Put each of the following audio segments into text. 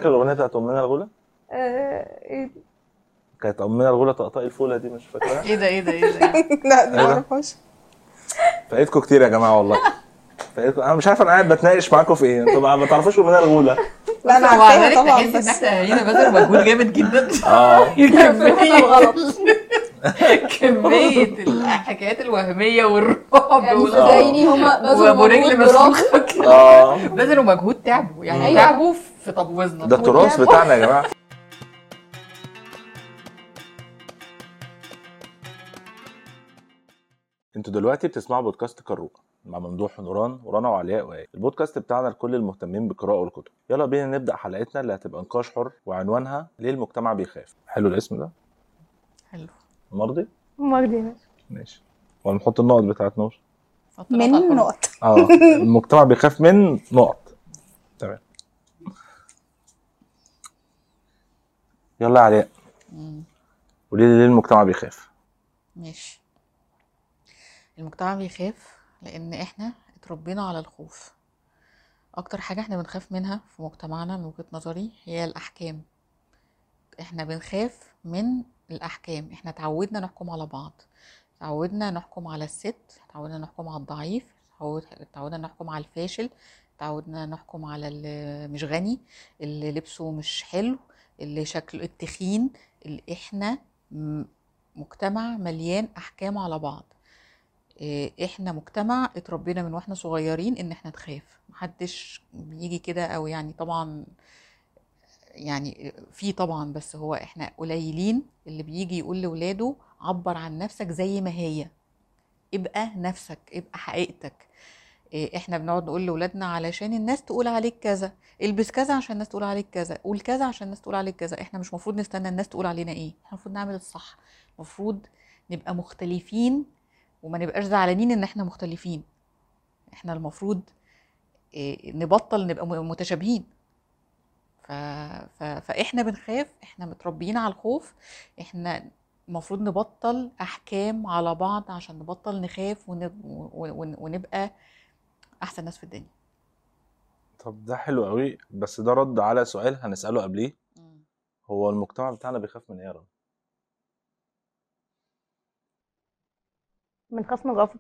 فاكر الاغنيه بتاعت امنا الغولة؟ آه، إيه؟ كانت امنا الغولة طقطقي الفوله دي مش فاكرها؟ ايه ده ايه ده ايه ده لا دي أيوة. معرفهاش فايتكم كتير يا جماعه والله فايتكم انا مش عارف انا قاعد بتناقش معاكم في ايه انتوا ما ما تعرفوش امنا الغولة لا انا ومع عارفاها ذلك طبعا تحس ان بس احنا هنا بذل مجهود جامد جدا اه كمية غلط كمية الحكايات الوهمية والرعب يعني وال- صدقيني هما بذلوا وابو رجل مجهود برافو. مسلوخة اه بذلوا مجهود تعبوا يعني أيوة. تعبوا في تبويظنا ده التراث بتاعنا يا جماعه انتوا دلوقتي بتسمعوا بودكاست كروكه مع ممدوح ونوران ورنا وعلياء وآية البودكاست بتاعنا لكل المهتمين بالقراءة والكتب يلا بينا نبدأ حلقتنا اللي هتبقى نقاش حر وعنوانها ليه المجتمع بيخاف حلو الاسم ده حلو مرضي مرضي ماشي ماشي ولا نحط النقط بتاعت نور حط نقطة على من الحروف. نقط اه المجتمع بيخاف من نقط تمام يلا يا علاء مم. قولي لي ليه المجتمع بيخاف ماشي المجتمع بيخاف لان احنا اتربينا على الخوف اكتر حاجة احنا بنخاف منها في مجتمعنا من وجهة نظري هي الاحكام احنا بنخاف من الاحكام احنا اتعودنا نحكم على بعض اتعودنا نحكم على الست اتعودنا نحكم على الضعيف اتعود- اتعودنا نحكم على الفاشل اتعودنا نحكم على اللي مش غني اللي لبسه مش حلو اللي شكله التخين اللي احنا م- مجتمع مليان احكام على بعض إيه، احنا مجتمع اتربينا من واحنا صغيرين ان احنا نخاف محدش بيجي كده او يعني طبعا يعني في طبعا بس هو احنا قليلين اللي بيجي يقول لولاده عبر عن نفسك زي ما هي ابقى نفسك ابقى حقيقتك إيه، احنا بنقعد نقول لاولادنا علشان الناس تقول عليك كذا البس كذا عشان الناس تقول عليك كذا قول كذا عشان الناس تقول عليك كذا احنا مش المفروض نستنى الناس تقول علينا ايه احنا المفروض نعمل الصح المفروض نبقى مختلفين وما نبقاش زعلانين ان احنا مختلفين احنا المفروض إيه، نبطل نبقى م- متشابهين ف... ف... فاحنا بنخاف احنا متربيين على الخوف احنا المفروض نبطل احكام على بعض عشان نبطل نخاف ون... ون... ونبقى احسن ناس في الدنيا طب ده حلو قوي بس ده رد على سؤال هنسأله قبليه هو المجتمع بتاعنا بيخاف من ايه يا رنا؟ بنخاف من الرفض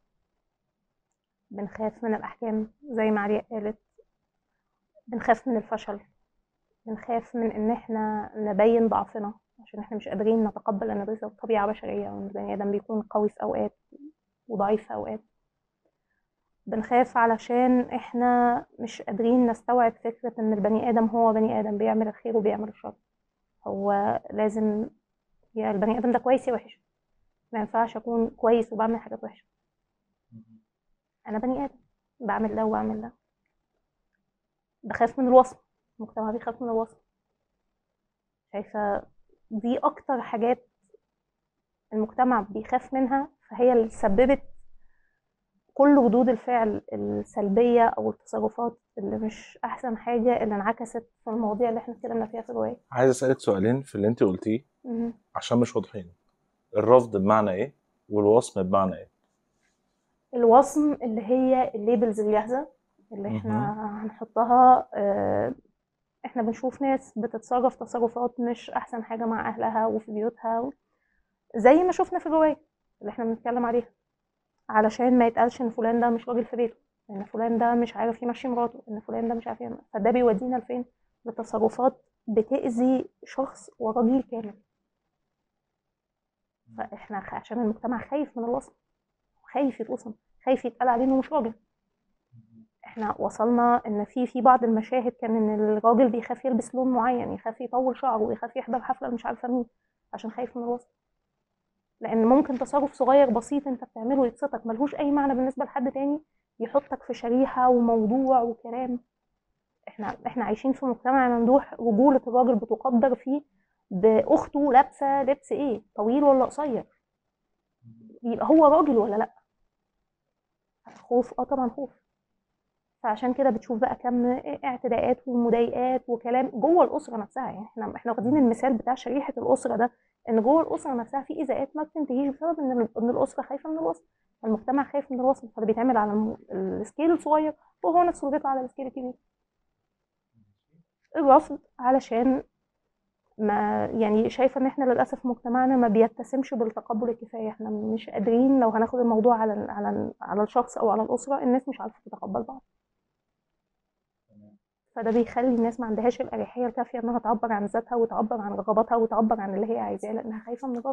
بنخاف من الأحكام زي ما علياء قالت بنخاف من الفشل بنخاف من إن إحنا نبين ضعفنا عشان إحنا مش قادرين نتقبل إن دي طبيعة بشرية وإن البني آدم بيكون قوي في أوقات وضعيف في أوقات بنخاف علشان إحنا مش قادرين نستوعب فكرة إن البني آدم هو بني آدم بيعمل الخير وبيعمل الشر هو لازم يا البني آدم ده كويس يا وحش ما ينفعش اكون كويس وبعمل حاجات وحشه انا بني ادم بعمل ده وبعمل ده بخاف من الوصم المجتمع بيخاف من الوصم شايفه دي اكتر حاجات المجتمع بيخاف منها فهي اللي سببت كل ردود الفعل السلبيه او التصرفات اللي مش احسن حاجه اللي انعكست في المواضيع اللي احنا اتكلمنا فيها في الروايه عايز اسألك سؤالين في اللي انت قلتيه مهم. عشان مش واضحين الرفض بمعنى ايه والوصم بمعنى ايه الوصم اللي هي الليبلز الجاهزة اللي احنا هنحطها آه، احنا بنشوف ناس بتتصرف تصرفات مش احسن حاجة مع اهلها وفي بيوتها زي ما شفنا في الرواية اللي احنا بنتكلم عليها علشان ما يتقالش ان فلان ده مش راجل في بيته ان فلان ده مش عارف يمشي مراته ان فلان ده مش عارف يعمل فده بيودينا لفين لتصرفات بتأذي شخص وراجل كامل فاحنا خ- عشان المجتمع خايف من الوصم خايف يتوصم خايف يتقال عليه انه مش راجل احنا وصلنا ان في في بعض المشاهد كان ان الراجل بيخاف يلبس لون معين يخاف يطول شعره ويخاف يحضر حفله مش عارفه مين عشان خايف من الوصم لان ممكن تصرف صغير بسيط انت بتعمله يبسطك ملهوش اي معنى بالنسبه لحد تاني يحطك في شريحه وموضوع وكلام احنا احنا عايشين في مجتمع ممدوح رجوله الراجل بتقدر فيه باخته لابسه لبس ايه طويل ولا قصير يبقى هو راجل ولا لا خوف اه طبعا خوف فعشان كده بتشوف بقى كم اعتداءات ومضايقات وكلام جوه الاسره نفسها يعني احنا احنا واخدين المثال بتاع شريحه الاسره ده ان جوه الاسره نفسها في ايذاءات ما بتنتهيش بسبب ان ال- ان الاسره خايفه من الوصم المجتمع خايف من الوصم فده بيتعمل على الم- السكيل الصغير وهو نفسه بيطلع على السكيل الكبير الرفض علشان ما يعني شايفه ان احنا للاسف مجتمعنا ما بيتسمش بالتقبل الكفايه احنا مش قادرين لو هناخد الموضوع على ال- على ال- على الشخص او على الاسره الناس مش عارفه تتقبل بعض فده بيخلي الناس ما عندهاش الاريحيه الكافيه انها تعبر عن ذاتها وتعبر عن رغباتها وتعبر عن اللي هي عايزاه لانها خايفه من الرفض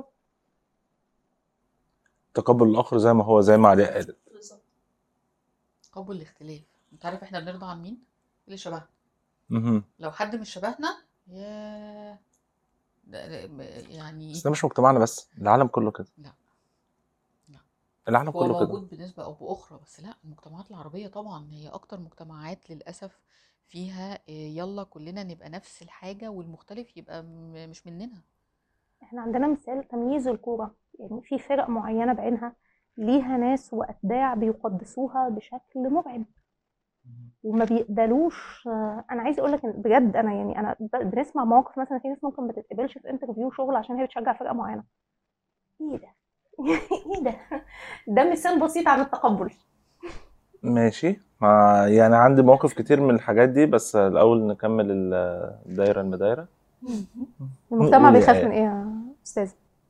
تقبل الاخر زي ما هو زي ما علياء قالت قبول الاختلاف انت عارف احنا بنرضى عن مين اللي شبهنا مهم. لو حد مش شبهنا يا ده- ده- يعني بس ده مش مجتمعنا بس العالم كله كده لا. لا. العالم هو كله كده موجود بنسبة أو بأخرى بس لا المجتمعات العربية طبعا هي أكتر مجتمعات للأسف فيها إيه، يلا كلنا نبقى نفس الحاجة والمختلف يبقى م- مش مننا احنا عندنا مثال تمييز الكوره يعني في فرق معينه بعينها ليها ناس واتباع بيقدسوها بشكل مرعب وما بيقبلوش آه، انا عايزه اقول لك بجد انا يعني انا ب- بنسمع مواقف مثلا في ناس ممكن ما تتقبلش في انترفيو شغل عشان هي بتشجع فرقه معينه ايه ده ايه ده ده مثال بسيط عن التقبل ماشي ما يعني عندي مواقف كتير من الحاجات دي بس الاول نكمل ال- الدايره المدايره المجتمع قولي بيخاف آية. من ايه يا استاذ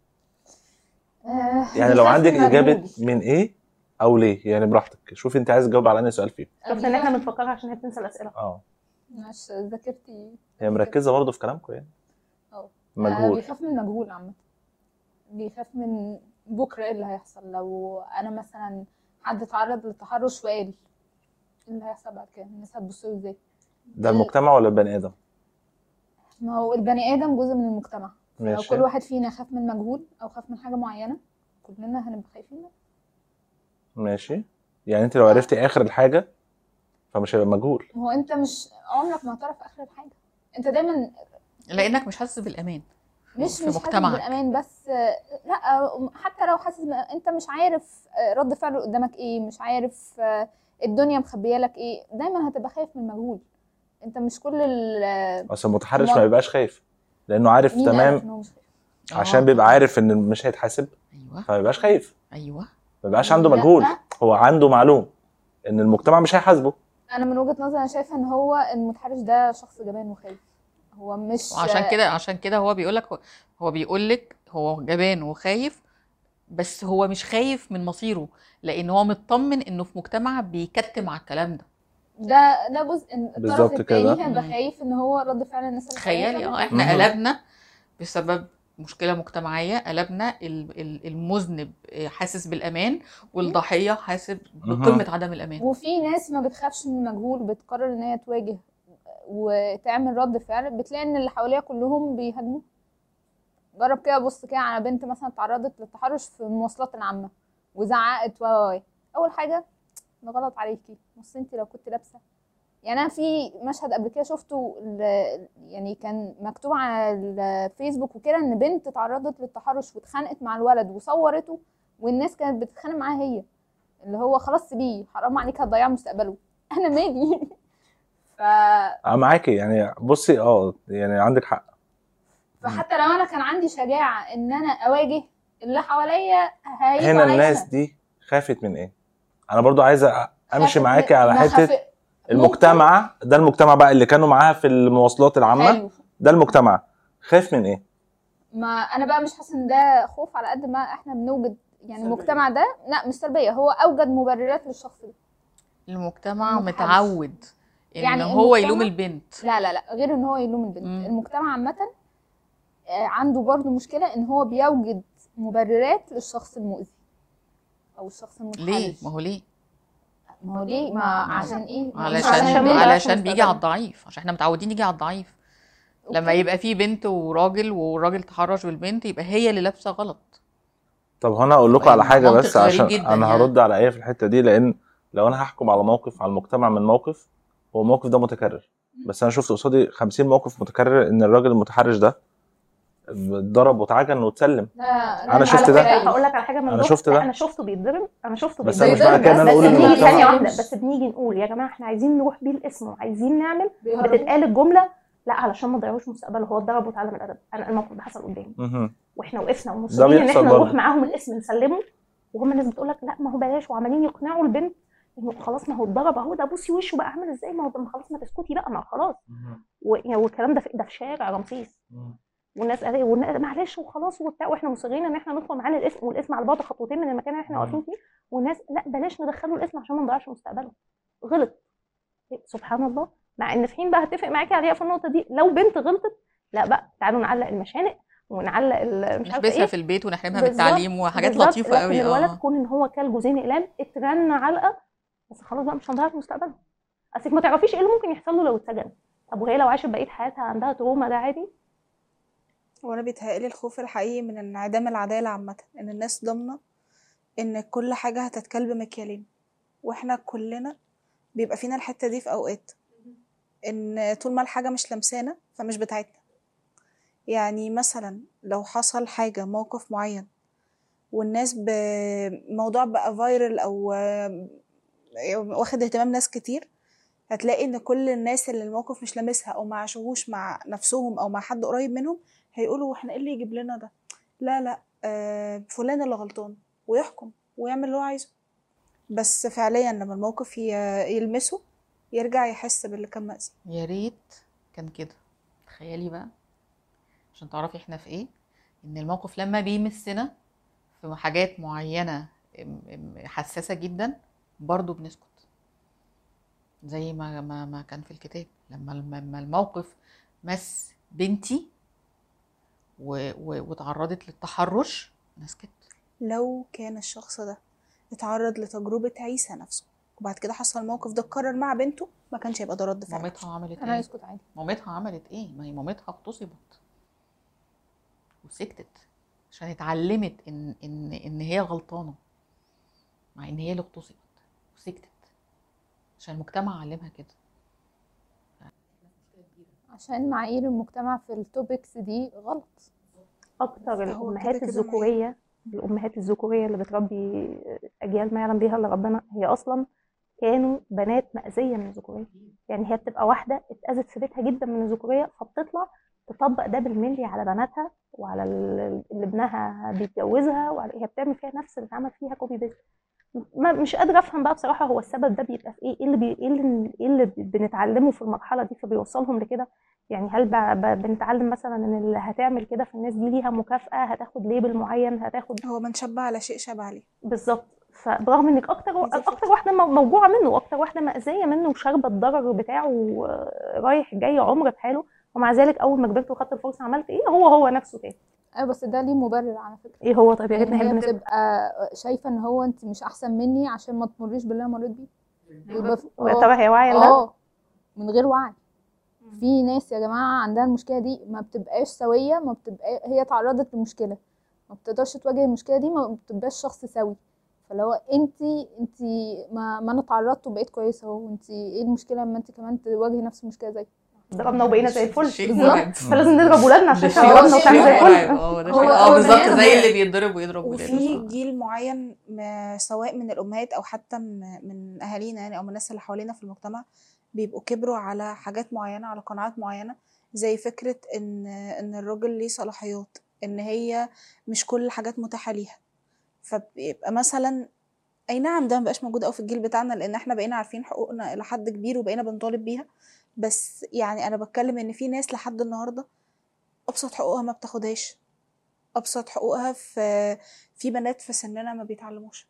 يعني لو بيخاف عندك من اجابه المجهول. من ايه او ليه يعني براحتك شوفي انت عايز تجاوب على انهي سؤال فيه شفت ان احنا بنفكرها عشان هي بتنسى الاسئله اه مش ذاكرتي هي مركزه برضه في كلامكم يعني اه آه، مجهول بيخاف من المجهول عامة بيخاف من بكرة ايه اللي هيحصل لو انا مثلا حد اتعرض للتحرش وقال ايه اللي هيحصل بعد كده الناس هتبص له ازاي ده المجتمع ولا البني ادم ما هو البني ادم جزء من المجتمع لو ماشي كل واحد فينا خاف من مجهول او خاف من حاجة معينة كلنا هنبقى خايفين منها. ماشي يعني انت لو عرفتي اخر الحاجه فمش هيبقى مجهول ما هو انت مش عمرك ما هتعرف اخر الحاجة انت دايما لأنك مش حاسس بالأمان مش في مش حاسس مجتمعك. بالامان بس آه، لا آه، حتى لو حاسس بال- انت مش عارف آه، رد فعل اللي قدامك ايه مش عارف آه، الدنيا مخبيه لك ايه دايما هتبقى خايف من المجهول انت مش كل ال آه، اصل المتحرش ما- ما بيبقاش خايف لانه عارف مين قالك تمام ان هو مش خايف آه، عشان بيبقى عارف ان مش هيتحاسب أيوه فما بيبقاش خايف أيوه ما بيبقاش عنده لا. مجهول هو عنده معلوم ان المجتمع مش هيحاسبه انا من وجهه نظري انا شايفه ان هو المتحرش ده شخص جبان وخايف هو مش وعشان كده عشان كده هو بيقول لك هو بيقول لك هو جبان وخايف بس هو مش خايف من مصيره لان هو مطمن انه في مجتمع بيكتم على الكلام ده ده ده جزء الطرف بالظبط كده. التاني هيبقى مم. خايف ان هو رد فعل الناس اللي تخيلي حواليه اه احنا مهم. قلبنا بسبب مشكلة مجتمعية قلبنا ال- ال- المذنب حاسس بالأمان والضحية حاسس مهم. بقمة عدم الأمان وفي ناس ما بتخافش من المجهول بتقرر ان هي تواجه وتعمل رد فعل بتلاقي ان اللي حواليها كلهم بيهاجموا جرب كده بص كده على بنت مثلا اتعرضت للتحرش في المواصلات العامه وزعقت و و و. اول حاجه ده غلط عليكي بص انت لو كنت لابسه يعني انا في مشهد قبل كده شفته ل- يعني كان مكتوب على الفيسبوك وكده ان بنت اتعرضت للتحرش واتخانقت مع الولد وصورته والناس كانت بتتخانق معاها هي اللي هو خلاص سيبيه حرام عليك هتضيع مستقبله انا مالي ف... اه معاكي يعني بصي اه يعني عندك حق فحتى لو انا كان عندي شجاعه ان انا اواجه اللي حواليا هيجوا هنا عليا الناس أنا. دي خافت من ايه انا برضو عايزه امشي خافت معاكي من- على ما حته خاف- المجتمع ده المجتمع بقى اللي كانوا معاها في المواصلات العامه حلو ده المجتمع خاف من ايه ما انا بقى مش حاسه ان ده خوف على قد ما احنا بنوجد يعني سلبية. المجتمع ده لا مش سلبيه هو اوجد مبررات للشخص ده المجتمع المتحرش. متعود ان يعني هو المجتمع- يلوم البنت لا لا لا غير ان هو يلوم البنت مم. المجتمع عامه آه، عنده برضو مشكله ان هو بيوجد مبررات للشخص المؤذي او الشخص المتحرش ليه ما هو ليه ما هو ليه ما عشان ايه علشان عشان بنت. علشان بيجي على مستقبل. الضعيف عشان احنا متعودين يجي على الضعيف لما أوكي. يبقى في بنت وراجل والراجل تحرش بالبنت يبقى هي اللي لابسه غلط طب هنا اقول لكم يعني على حاجه منطق بس غريب عشان جداً انا يعني. هرد على ايه في الحته دي لان لو انا هحكم على موقف على المجتمع من موقف هو الموقف ده متكرر بس انا شفت قصادي 50 موقف متكرر ان الراجل المتحرش ده اتضرب واتعجن واتسلم لا لا أنا لا، شفت على ده. فكرة هقول لك على حاجه من أنا دول. شفت لا، ده. انا شفته بيتضرب انا شفته بس انا مش بيتضرب معنى كده ان انا بس اقول بس ان بنيجي بنيجي ثانيه المجتمع واحده بس بنيجي نقول يا جماعه احنا عايزين نروح بيه الاسم وعايزين نعمل بيهربوا. بتتقال الجمله لا علشان ما نضيعوش مستقبله هو اتضرب واتعلم الادب انا الموقف ده حصل قدامي مهم. واحنا وقفنا ومصرين ان بيحصل احنا برضه. نروح معاهم الاسم نسلمه وهم الناس بتقول لك لا ما هو بلاش وعمالين يقنعوا البنت إنه خلاص ما هو اتضرب اهو ده بصي وشه بقى عامل ازاي ما هو ما خلاص ما تسكتي بقى ما خلاص و- يعني والكلام ده في ده في شارع رمسيس والناس قال والناس معلش وخلاص وبتاع واحنا مصرين ان احنا ندخل معانا الاسم والاسم على بعد خطوتين من المكان اللي احنا مم. واقفين فيه والناس لا بلاش ندخله الاسم عشان ما نضيعش مستقبله غلط سبحان الله مع ان في حين بقى هتفق معاكي عليها في النقطه دي لو بنت غلطت لا بقى تعالوا نعلق المشانق ونعلق ال- مش عارفه نحبسها ايه في البيت ونحرمها بالظبط، بالتعليم وحاجات بالظبط، لطيفه قوي لكن الولد اه كون ان هو كل جوزين اقلام اترن علقه بس خلاص بقى مش هنضيع في مستقبله اصلك ما تعرفيش ايه اللي ممكن يحصل له لو اتسجن طب وهي لو عاشت بقيه حياتها عندها تروما ده عادي وانا بيتهيألي الخوف الحقيقي من انعدام العدالة عامة ان الناس ضامنة ان كل حاجة هتتكال بمكيالين واحنا كلنا بيبقى فينا الحتة دي في اوقات ان طول ما الحاجة مش لمسانا فمش بتاعتنا يعني مثلا لو حصل حاجة موقف معين والناس بموضوع بقى فايرل او آه، واخد اهتمام ناس كتير هتلاقي ان كل الناس اللي الموقف مش لامسها او ما عاشوهوش مع نفسهم او مع حد قريب منهم هيقولوا احنا ايه اللي يجيب لنا ده لا لا آه فلان اللي غلطان ويحكم ويعمل اللي هو عايزه بس فعليا لما الموقف ي- يلمسه يرجع يحس باللي كان مأذي يا ريت كان كده تخيلي بقى عشان تعرفي احنا في ايه ان الموقف لما بيمسنا في حاجات معينة ام- ام- حساسة جدا برضو بنسكت زي ما ما ما كان في الكتاب لما لما الموقف مس بنتي و- و- واتعرضت للتحرش انا سكت لو كان الشخص ده اتعرض لتجربة عيسى نفسه وبعد كده حصل الموقف ده اتكرر مع بنته ما كانش هيبقى ده رد فعل مامتها عملت انا ايه اسكت عادي مامتها عملت ايه ما هي مامتها اغتصبت وسكتت عشان اتعلمت ان ان ان هي غلطانه مع ان هي اللي اغتصبت وسكتت عشان المجتمع علمها كده عشان معايير المجتمع في التوبكس دي غلط اكتر هو كده الامهات كده الذكوريه الامهات الذكوريه اللي بتربي اجيال ما يعلم بيها الا ربنا هي اصلا كانوا بنات مأذيه من الذكوريه يعني هي بتبقى واحده اتأذت في بيتها جدا من الذكوريه فبتطلع تطبق ده بالملي على بناتها وعلى ال- اللي ابنها بيتجوزها وعلى هي بتعمل فيها نفس اللي اتعمل فيها كوبي بيست ما مش قادره افهم بقى بصراحه هو السبب ده بيبقى في ايه ايه اللي بي... ايه اللي ايه اللي بنتعلمه في المرحله دي فبيوصلهم لكده يعني هل ب... ب... بنتعلم مثلا ان اللي هتعمل كده في الناس دي ليها مكافأة هتاخد ليبل معين هتاخد هو من شبه على شيء شبه عليه بالظبط فبرغم انك اكتر دي الفكرة. اكتر واحده مو- موجوعه منه واكتر واحده مأذيه منه وشاربه الضرر بتاعه آه، رايح جاي عمر بحاله ومع ذلك اول ما كبرت وخدت الفرصه عملت ايه هو هو نفسه تاني ايوه بس ده ليه مبرر على فكره ايه هو طيب يا ريت يعني هي نحب نسمع بتبقى شايفه ان هو انت مش احسن مني عشان ما تمريش باللي انا مريت بيه يبقى في- ويا آه. ترى هي واعيه لده اه من غير وعي في ناس يا جماعه عندها المشكله دي ما بتبقاش سويه ما بتبقى هي اتعرضت لمشكله ما بتقدرش تواجه المشكله دي ما بتبقاش شخص سوي فلو انت انت ما ما انا اتعرضت وبقيت كويسه اهو انت ايه المشكله اما انت كمان تواجهي نفس المشكله زي ضربنا وبقينا زي الفل شيء بالظبط. مرعب. فلازم نضرب ولادنا عشان ده احنا شيء- ضربنا شيء وكان زي مرعب. الفل اه ده هو- شيء- هو اه بني بالظبط آدم. زي اللي بيتضرب ويضرب ولاده وفي صح. جيل معين ما- سواء من الامهات او حتى م- من اهالينا يعني او من الناس اللي حوالينا في المجتمع بيبقوا كبروا على حاجات معينه على قناعات معينه زي فكره ان ان الراجل ليه صلاحيات ان هي مش كل الحاجات متاحه ليها فبيبقى مثلا اي نعم ده مبقاش موجود قوي في الجيل بتاعنا لان احنا بقينا عارفين حقوقنا الى حد كبير وبقينا بنطالب بيها بس يعني انا بتكلم ان في ناس لحد النهارده ابسط حقوقها ما بتاخدهاش ابسط حقوقها في في بنات في سننا ما بيتعلموش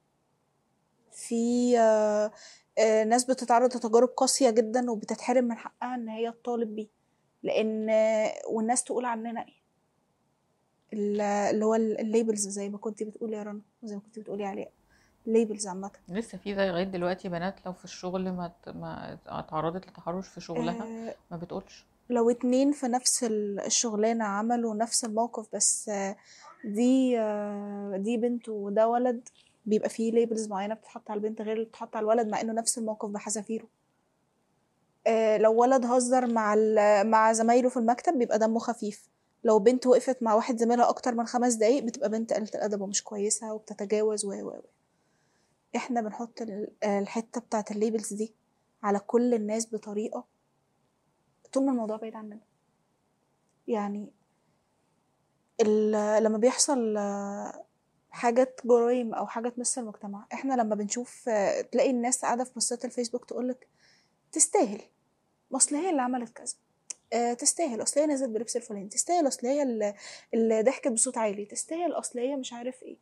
في آه، آه، ناس بتتعرض لتجارب قاسية جدا وبتتحرم من حقها ان هي تطالب بيه لان آه، والناس تقول عننا ايه ال- اللي هو الليبلز زي ما كنتي بتقولي يا رنا وزي ما كنتي بتقولي عليها الليبلز عامة لسه في زي لغايه دلوقتي بنات لو في الشغل ما ت- ما اتعرضت لتحرش في شغلها آه، ما بتقولش لو اتنين في نفس ال- الشغلانة عملوا نفس الموقف بس آه، دي آه، دي بنت وده ولد بيبقى فيه ليبلز معينة بتتحط على البنت غير اللي بتتحط على الولد مع انه نفس الموقف بحذافيره آه، لو ولد هزر مع ال- مع زمايله في المكتب بيبقى دمه خفيف لو بنت وقفت مع واحد زميلها اكتر من خمس دقايق بتبقى بنت قلة الادب ومش كويسة وبتتجاوز و و و احنا بنحط ال- آه، الحتة بتاعت الليبلز دي على كل الناس بطريقة طول ما الموضوع بعيد عننا يعني ال- لما بيحصل آه، حاجات جرائم او حاجه تمس المجتمع احنا لما بنشوف آه، تلاقي الناس قاعده في بوستات الفيسبوك تقولك تستاهل ما اصل هي اللي عملت كذا آه، تستاهل اصل هي نزلت بلبس الفلاني تستاهل اصل هي اللي- اللي ضحكت بصوت عالي تستاهل اصل هي مش عارف ايه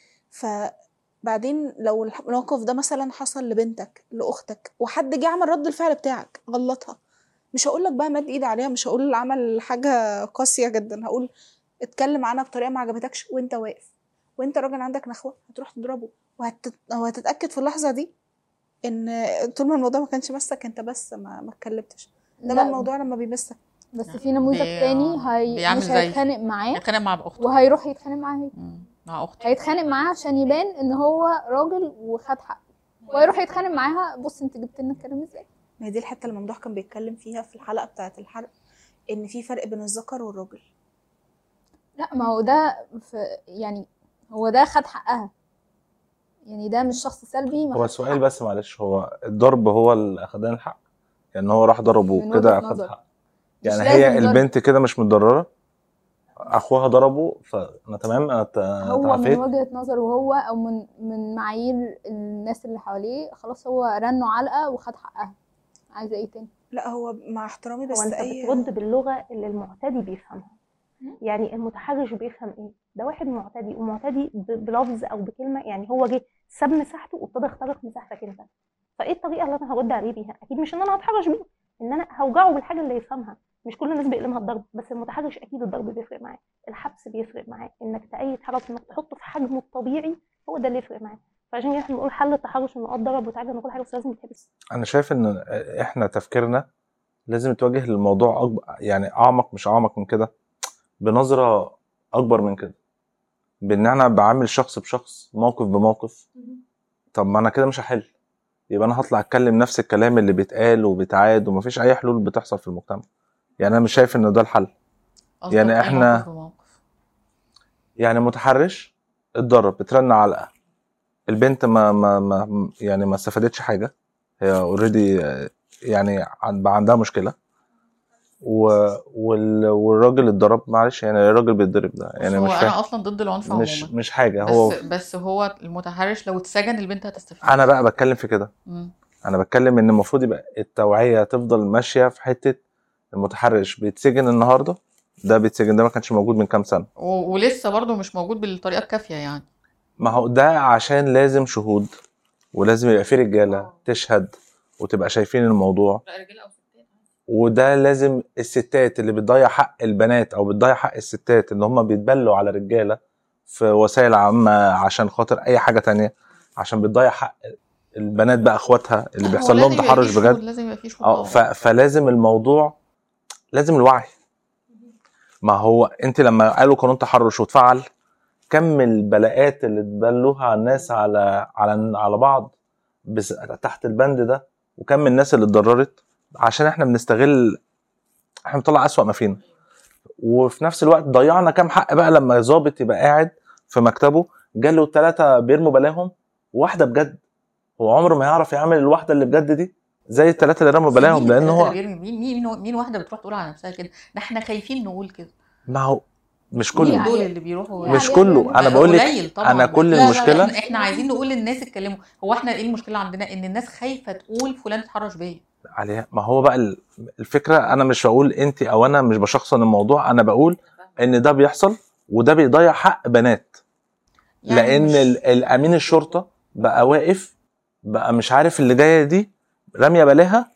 فبعدين لو الح- الموقف ده مثلا حصل لبنتك لاختك وحد جه عمل رد الفعل بتاعك غلطها مش هقول لك بقى مد ايد عليها مش هقول عمل حاجه قاسيه جدا هقول اتكلم عنها بطريقه ما عجبتكش وانت واقف وانت راجل عندك نخوه هتروح تضربه وهت... وهتتاكد في اللحظه دي ان طول ما الموضوع ما كانش مسك انت بس ما ما اتكلمتش انما لا، الموضوع لما بيمسك بس في نموذج بي- تاني هي بيعمل مش زي- هيتخانق معاه اتخانق مع اخته وهيروح يتخانق معاه هي. مم. مع اخته هيتخانق معاها عشان يبان ان هو راجل وخد حقه وهيروح يتخانق معاها بص انت جبت لنا الكلام ازاي ما هي دي الحته اللي ممدوح كان بيتكلم فيها في الحلقه بتاعه الحرق ان في فرق بين الذكر والراجل لا ما هو ده في يعني هو ده خد حقها يعني ده مش شخص سلبي ما هو خدش السؤال حقه. بس معلش هو الضرب هو اللي اخدان الحق يعني هو راح ضربه من كده وجهة اخد نظر. حق مش يعني لازم هي ضرب. البنت كده مش متضرره اخوها ضربه فانا تمام انا ت- هو من تعافيت وجهة نظره هو او من من معايير الناس اللي حواليه خلاص هو رنه علقة وخد حقها عايزة ايه تاني لا هو مع احترامي بس هو انت اي بترد باللغه اللي المعتدي بيفهمها يعني المتحرش بيفهم ايه ده واحد معتدي ومعتدي ب- بلفظ او بكلمه يعني هو جه ساب مساحته وابتدى يخترق مساحتك انت فايه الطريقه اللي انا هرد عليه بيها اكيد مش ان انا هتحرش بيه ان انا هوجعه بالحاجه اللي يفهمها مش كل الناس بيقلمها الضرب بس المتحرش اكيد الضرب بيفرق معاه الحبس بيفرق معاه انك تأيد حرس انك تحطه في حجمه الطبيعي هو ده اللي يفرق معاه فعشان كده احنا بنقول حل التحرش انه اه اتضرب وتعجن وكل حاجه بس لازم يتحبس انا شايف ان احنا تفكيرنا لازم يتوجه للموضوع أكبر يعني اعمق مش اعمق من كده بنظره اكبر من كده بان انا بعامل شخص بشخص موقف بموقف طب ما انا كده مش هحل يبقى انا هطلع اتكلم نفس الكلام اللي بيتقال وبيتعاد ومفيش اي حلول بتحصل في المجتمع يعني انا مش شايف ان ده الحل قصدك يعني إيه إحنا- موقف بموقف؟ يعني متحرش اتضرب اترن علقه البنت ما ما ما يعني ما استفادتش حاجه هي اوريدي يعني عن- بقى عندها مشكله و وال والراجل اتضرب معلش يعني الراجل بيتضرب ده بص يعني هو مش انا فاهم اصلا ضد العنف مش عموما مش حاجه هو بس بس هو المتحرش لو اتسجن البنت هتستفيد انا بقى بتكلم في كده مم. انا بتكلم ان المفروض يبقى التوعيه تفضل ماشيه في حته المتحرش بيتسجن النهارده ده بيتسجن ده ما كانش موجود من كام سنه و- ولسه برضه مش موجود بالطريقه الكافيه يعني ما هو ده عشان لازم شهود ولازم يبقى في رجاله تشهد وتبقى شايفين الموضوع وده لازم الستات اللي بتضيع حق البنات او بتضيع حق الستات ان هم بيتبلوا على رجاله في وسائل عامه عشان خاطر اي حاجه تانية عشان بتضيع حق البنات بقى اخواتها اللي لا، هو بيحصل لهم لازم يبقى تحرش فيه شهود، بجد لازم يبقى فيه شهود اه طبعاً. ف... فلازم الموضوع لازم الوعي ما هو انت لما قالوا قانون تحرش واتفعل كم البلاءات اللي اتبلوها على الناس على على على بعض بس تحت البند ده وكم الناس اللي اتضررت عشان احنا بنستغل احنا بنطلع اسوأ ما فينا وفي نفس الوقت ضيعنا كام حق بقى لما ظابط يبقى قاعد في مكتبه جاله ثلاثة بيرموا بلاهم وواحدة بجد هو عمره ما يعرف يعمل الواحدة اللي بجد دي زي الثلاثة اللي رموا بلاهم مين لان التلاتة هو اللي بيرمي؟ مين مين مين واحده بتروح تقول على نفسها كده ده احنا خايفين نقول كده ما هو مش مين كله دول اللي بيروحوا مش يعني كله انا لا، بقول لك قليل طبعا انا كل لا، لا، لا، المشكله احنا, احنا عايزين نقول للناس اتكلموا هو احنا ايه المشكله عندنا ان الناس خايفه تقول فلان اتحرش بيا عليها ما هو بقى ال- الفكره انا مش بقول انت او انا مش بشخصن الموضوع انا بقول ان ده بيحصل وده بيضيع حق بنات يعني لان مش- ال- الامين الشرطه بقى واقف بقى مش عارف اللي جايه دي راميه بلاها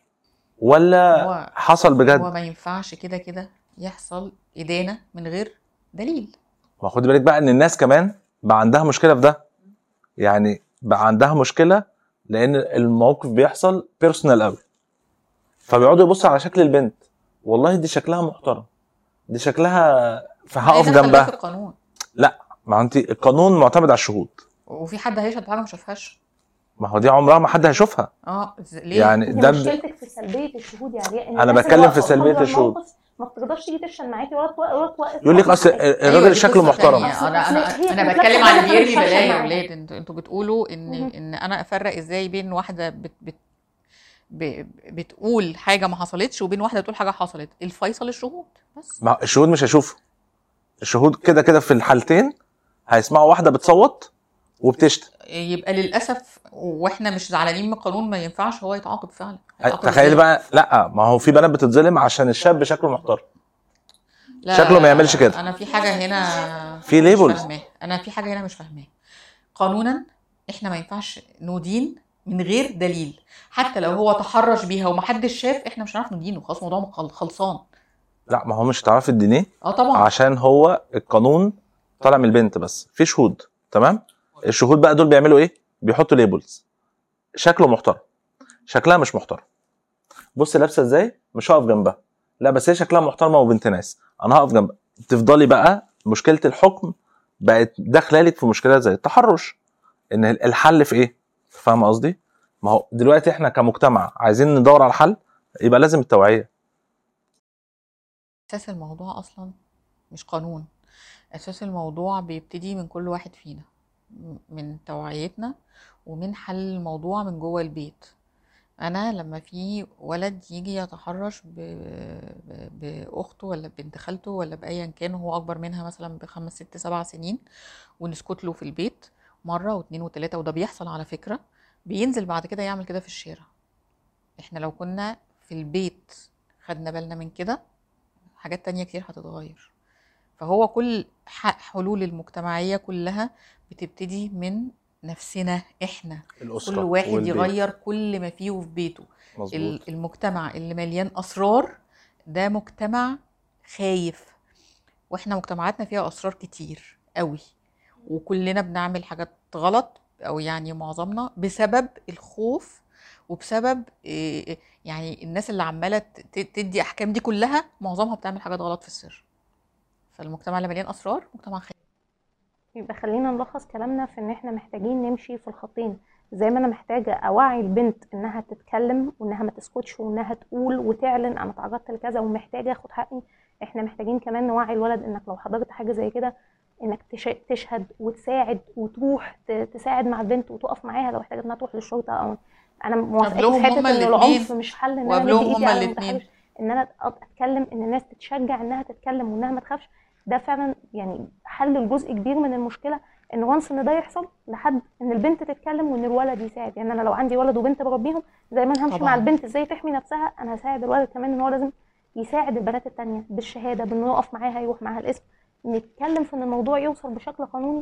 ولا هو حصل هو بجد ما ينفعش كده كده يحصل ادانه من غير دليل ما خد بالك بقى ان الناس كمان بقى عندها مشكله في ده يعني بقى عندها مشكله لان الموقف بيحصل بيرسونال قوي فبيقعدوا يبصوا على شكل البنت والله دي شكلها محترم دي شكلها فهقف هي دخل ده في جنبها القانون ما انت القانون معتمد على الشهود وفي حد هيشهد بحاجه ما شافهاش ما هو دي عمرها ما حد هيشوفها اه ز- ليه يعني انت ده مشكلتك في سلبيه الشهود يا علياء إن أنا الناس بتكلم اللي في واقفة سلبية قصاد الشهود. الموقف ما بتقدرش تيجي تشهد معاكي ولا توقف ولا توقف يقول لك ولا اصل توقف حاجة. الراجل أيوة، دي شكله قصة محترم تانية. انا أصل انا هي انا كانت بتكلم لابسة على اللي حاجة بيرمي مش بلايا يا معاها. ولاد انتوا انتوا بتقولوا ان مهم. ان انا افرق ازاي بين واحده بت بت ب- بتقول حاجه ما حصلتش وبين واحده بتقول حاجه حصلت الفيصل الشهود بس ما الشهود مش هيشوفوا الشهود كده كده في الحالتين هيسمعوا واحده بتصوت وبتشتم يبقى للاسف واحنا مش زعلانين من القانون ما ينفعش هو يتعاقب فعلا هيتعاقب تخيل إزاي؟ بقى لا ما هو في بنات بتتظلم عشان الشاب شكله محترم لا، شكله ما يعملش كده. انا في حاجه هنا في مش labels. فاهماها. انا في حاجه هنا مش فاهماها قانونا احنا ما ينفعش ندين من غير دليل حتى لو هو تحرش بيها ومحدش شاف احنا مش هنعرف ندينه خلاص الموضوع خل- خلصان لا ما هو مش هتعرفي الدينيه اه طبعا عشان هو القانون طالع من البنت بس في شهود تمام الشهود بقى دول بيعملوا ايه بيحطوا ليبلز شكله محترم شكلها مش محترم بص لابسه ازاي مش هقف جنبها لا بس هي شكلها محترمه وبنت ناس انا هقف جنبها تفضلي بقى مشكله الحكم بقت داخله لك في مشكله زي التحرش ان الحل في ايه فاهم قصدي ما هو دلوقتي احنا كمجتمع عايزين ندور على حل يبقى لازم التوعيه اساس الموضوع اصلا مش قانون اساس الموضوع بيبتدي من كل واحد فينا م- من توعيتنا ومن حل الموضوع من جوه البيت انا لما في ولد يجي يتحرش ب... ب... باخته ولا بنت خالته ولا بايا كان هو اكبر منها مثلا بخمس ست سبع سنين ونسكت له في البيت مره واتنين وتلاته وده بيحصل على فكره بينزل بعد كده يعمل كده في الشارع احنا لو كنا في البيت خدنا بالنا من كده حاجات تانية كتير هتتغير فهو كل ح- حلول المجتمعية كلها بتبتدي من نفسنا احنا الاسره كل واحد والبيت. يغير كل ما فيه في بيته مظبوط ال- المجتمع اللي مليان اسرار ده مجتمع خايف واحنا مجتمعاتنا فيها اسرار كتير قوي وكلنا بنعمل حاجات غلط او يعني معظمنا بسبب الخوف وبسبب إيه، يعني الناس اللي عماله ت- تدي احكام دي كلها معظمها بتعمل حاجات غلط في السر فالمجتمع اللي مليان اسرار مجتمع خايف يبقى خلينا نلخص كلامنا في ان احنا محتاجين نمشي في الخطين زي ما انا محتاجه اوعي البنت انها تتكلم وانها ما تسكتش وانها تقول وتعلن انا تعرضت لكذا ومحتاجه اخد حقي احنا محتاجين كمان نوعي الولد انك لو حضرت حاجه زي كده انك تش- تشهد وتساعد وتروح ت- تساعد مع البنت وتقف معاها لو احتاجت انها تروح للشرطه او انا موافقه قبلهم في حته هما ان الاتنين. العنف مش حل ان انا وقبلهم مدي ايدي هما على الاتنين. المتحرش ان انا أ- اتكلم ان الناس تتشجع انها تتكلم وانها ما تخافش ده فعلا يعني حل لجزء كبير من المشكله ان وانس ان ده يحصل لحد ان البنت تتكلم وان الولد يساعد يعني انا لو عندي ولد وبنت بربيهم زي ما انا همشي طبعاً. مع البنت ازاي تحمي نفسها انا هساعد الولد كمان ان هو لازم يساعد البنات التانية بالشهاده بانه يقف معاها يروح معاها الاسم نتكلم في ان الموضوع يوصل بشكل قانوني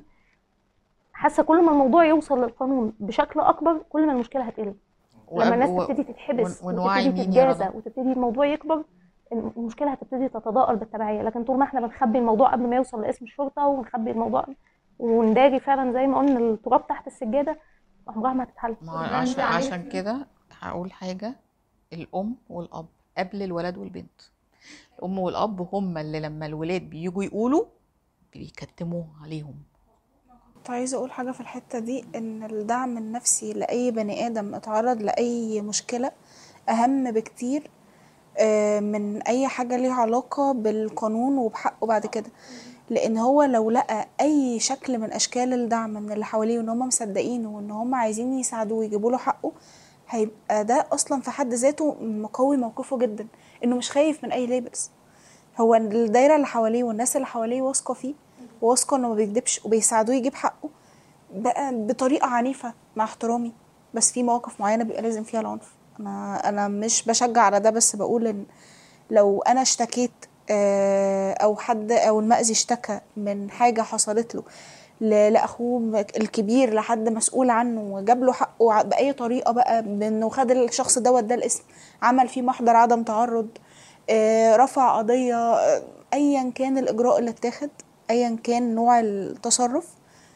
حاسه كل ما الموضوع يوصل للقانون بشكل اكبر كل ما المشكله هتقل لما الناس و- تبتدي تتحبس ون- ونوعي وتبتدي مين يا تتجازى رضا؟ وتبتدي الموضوع يكبر المشكله هتبتدي تتضاءل بالتبعيه لكن طول ما احنا بنخبي الموضوع قبل ما يوصل لاسم الشرطه ونخبي الموضوع ونداري فعلا زي ما قلنا التراب تحت السجاده عمرها ما هتتحل ما طب عشان أنت عارف- عشان كده هقول حاجة الأم والأب قبل الولد والبنت الأم والأب هم اللي لما الولاد بيجوا يقولوا بيكتموا عليهم كنت عايزة أقول حاجة في الحتة دي إن الدعم النفسي لأي بني آدم اتعرض لأي مشكلة أهم بكتير آه، من أي حاجة ليها علاقة بالقانون وبحقه بعد كده لأن هو لو لقى أي شكل من أشكال الدعم من اللي حواليه وإن هم مصدقينه وإن هم عايزين يساعدوه ويجيبوا له حقه هيبقى ده أصلا في حد ذاته مقوي موقفه جدا إنه مش خايف من أي ليبلز هو الدايرة اللي حواليه والناس اللي حواليه واثقة فيه وواثقة إنه ما بيكدبش وبيساعدوه يجيب حقه بقى بطريقة عنيفة مع احترامي بس في مواقف معينة بيبقى لازم فيها العنف أنا أنا مش بشجع على ده بس بقول إن لو أنا اشتكيت آه، أو حد أو المأذي اشتكى من حاجة حصلت له ل- لأخوه الكبير لحد مسؤول عنه وجاب له حقه ع- بأي طريقة بقى بإنه خد الشخص دوت ده الاسم عمل فيه محضر عدم تعرض آه، رفع قضية آه، أيا كان الإجراء اللي اتاخد أيا كان نوع التصرف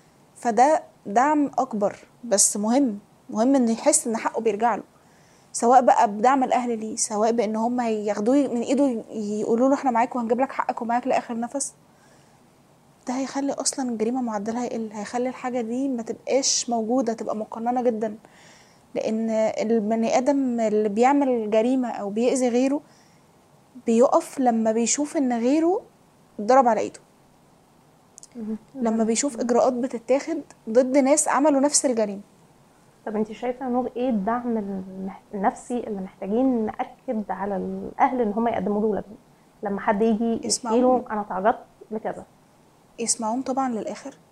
فده دعم اكبر بس مهم مهم انه يحس ان حقه بيرجع له سواء بقى بدعم الاهل ليه سواء بان هم هياخدوه من ايده يقولوا له احنا معاك وهنجيب لك حقك ومعاك لاخر نفس ده هيخلي اصلا الجريمه معدلها يقل هيخلي الحاجه دي ما تبقاش موجوده تبقى مقننه جدا لان البني ادم اللي بيعمل جريمه او بيأذي غيره بيقف لما بيشوف ان غيره اتضرب على ايده لما بيشوف اجراءات بتتاخد ضد ناس عملوا نفس الجريمه طب انت شايفه يا نور ايه الدعم المح- النفسي اللي محتاجين ناكد على الاهل ان هم يقدموا له ولادهم لما حد يجي يسمعوهم. يحكي له انا تعرضت لكذا يسمعوهم طبعا للاخر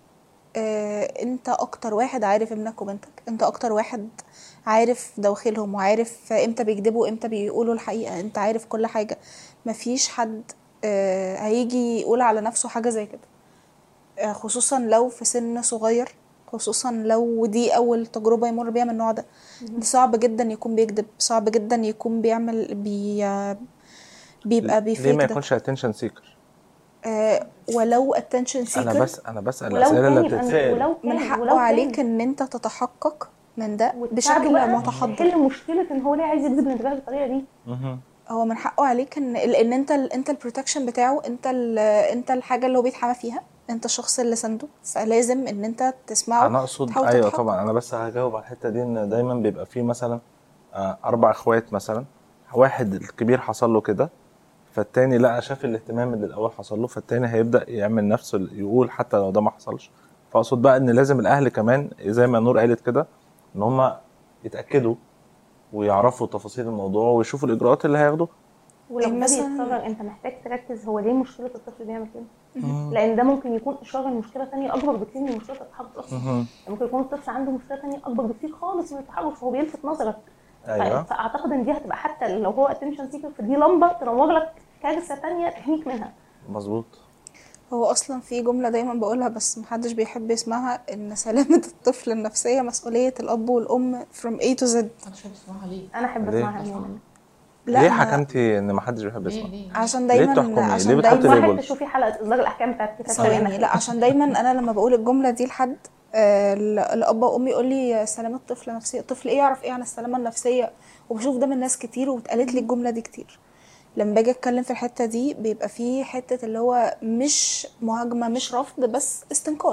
آه، انت اكتر واحد عارف ابنك وبنتك انت اكتر واحد عارف دواخلهم وعارف امتى بيكذبوا امتى بيقولوا الحقيقة انت عارف كل حاجة مفيش حد آه، هيجي يقول على نفسه حاجة زي كده آه، خصوصا لو في سن صغير خصوصا لو دي اول تجربة يمر بيها من النوع ده صعب جدا يكون بيكذب صعب جدا يكون بيعمل بي آه، بيبقى ليه بيفيك ما ده يكونش اتنشن سيكر آه، ولو attention انا seeker بس انا بسال ولو الاسئله كان اللي يبقى بتتسال ولو كان من ولو حقه كان عليك ان انت تتحقق من ده وتساعده بشكل بقى متحضر تحل مشكله ان هو ليه عايز يجذب الانتباه بالطريقه دي مهم. هو من حقه عليك ان لان انت ال انت البروتكشن بتاعه انت ال انت الحاجه اللي هو بيتحمى فيها انت الشخص اللي سنده فلازم ان انت تسمعه انا اقصد تحاول ايوه تتحقق. طبعا انا بس هجاوب على الحته دي ان دايما بيبقى في مثلا آه، اربع اخوات مثلا واحد الكبير حصل له كده فالتاني لا شاف الاهتمام اللي الاول حصل له فالتاني هيبدا يعمل نفسه يقول حتى لو ده ما حصلش فاقصد بقى ان لازم الاهل كمان زي ما نور قالت كده ان هم يتاكدوا ويعرفوا تفاصيل الموضوع ويشوفوا الاجراءات اللي هياخدوها ولو ده مثلاً- بيتكرر انت محتاج تركز هو ليه مشكله الطفل بيعمل كده لان ده ممكن يكون اشاره لمشكله ثانيه اكبر بكتير من مشكله التحرش اصلا مهم. ممكن يكون الطفل عنده مشكله ثانيه اكبر بكتير خالص من التحرش فهو بيلفت نظرك ايوه ف- فاعتقد ان دي هتبقى حتى لو هو اتنشن سيكر فدي لمبه تنور لك كارثه ثانيه تحميك منها مظبوط هو اصلا في جمله دايما بقولها بس محدش بيحب يسمعها ان سلامه الطفل النفسيه مسؤوليه الاب والام from A to Z انا مش بسمعها ليه انا احب ليه؟ اسمعها منك لا ليه ما- حكمتي ان ما حدش بيحب ليه يسمع ليه عشان ليه دايما بتحكمي؟ ليه عشان بتحطي دايما ليبل؟ واحد تشوفي حلقه اصدار الاحكام بتاعت كتاب ثواني سوينا لا عشان دايما انا لما بقول الجمله دي لحد آه، ال- الاب وامي يقول لي سلامه الطفل نفسيه الطفل ايه يعرف ايه عن السلامه النفسيه وبشوف ده من ناس كتير واتقالت لي الجمله دي كتير لما باجي اتكلم في الحته دي بيبقى في حته اللي هو مش مهاجمه مش رفض بس استنكار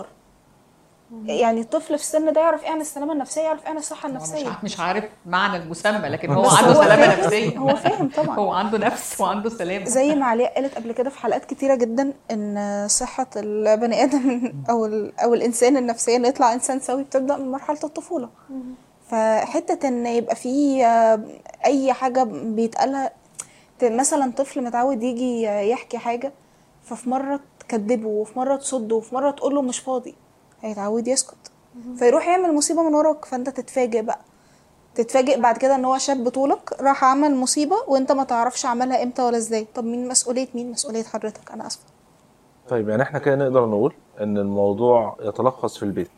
يعني الطفل في السن ده يعرف ايه عن السلامه النفسيه يعرف ايه عن الصحه هو النفسيه مش ع- مش عارف معنى المسمى لكن هو بس عنده هو سلامه فاهم- نفسيه هو فاهم طبعا هو عنده نفس وعنده سلامه زي ما علياء قالت قبل كده في حلقات كتيرة جدا ان صحة البني ادم او ال- او الانسان النفسية انه يطلع انسان سوي بتبدأ من مرحلة الطفولة فحتة ان يبقى في آه، اي حاجة بيتقالها ت- مثلا طفل متعود يجي يحكي حاجة ففي مرة تكذبه وفي مرة تصده وفي مرة تقول له مش فاضي هيتعود يسكت فيروح يعمل مصيبة من وراك فانت تتفاجئ بقى تتفاجئ بعد كده ان هو شاب بطولك راح عمل مصيبة وانت ما تعرفش عملها امتى ولا ازاي طب مين مسؤولية مين مسؤولية حضرتك انا اسفة طيب يعني احنا كده نقدر نقول ان الموضوع يتلخص في البيت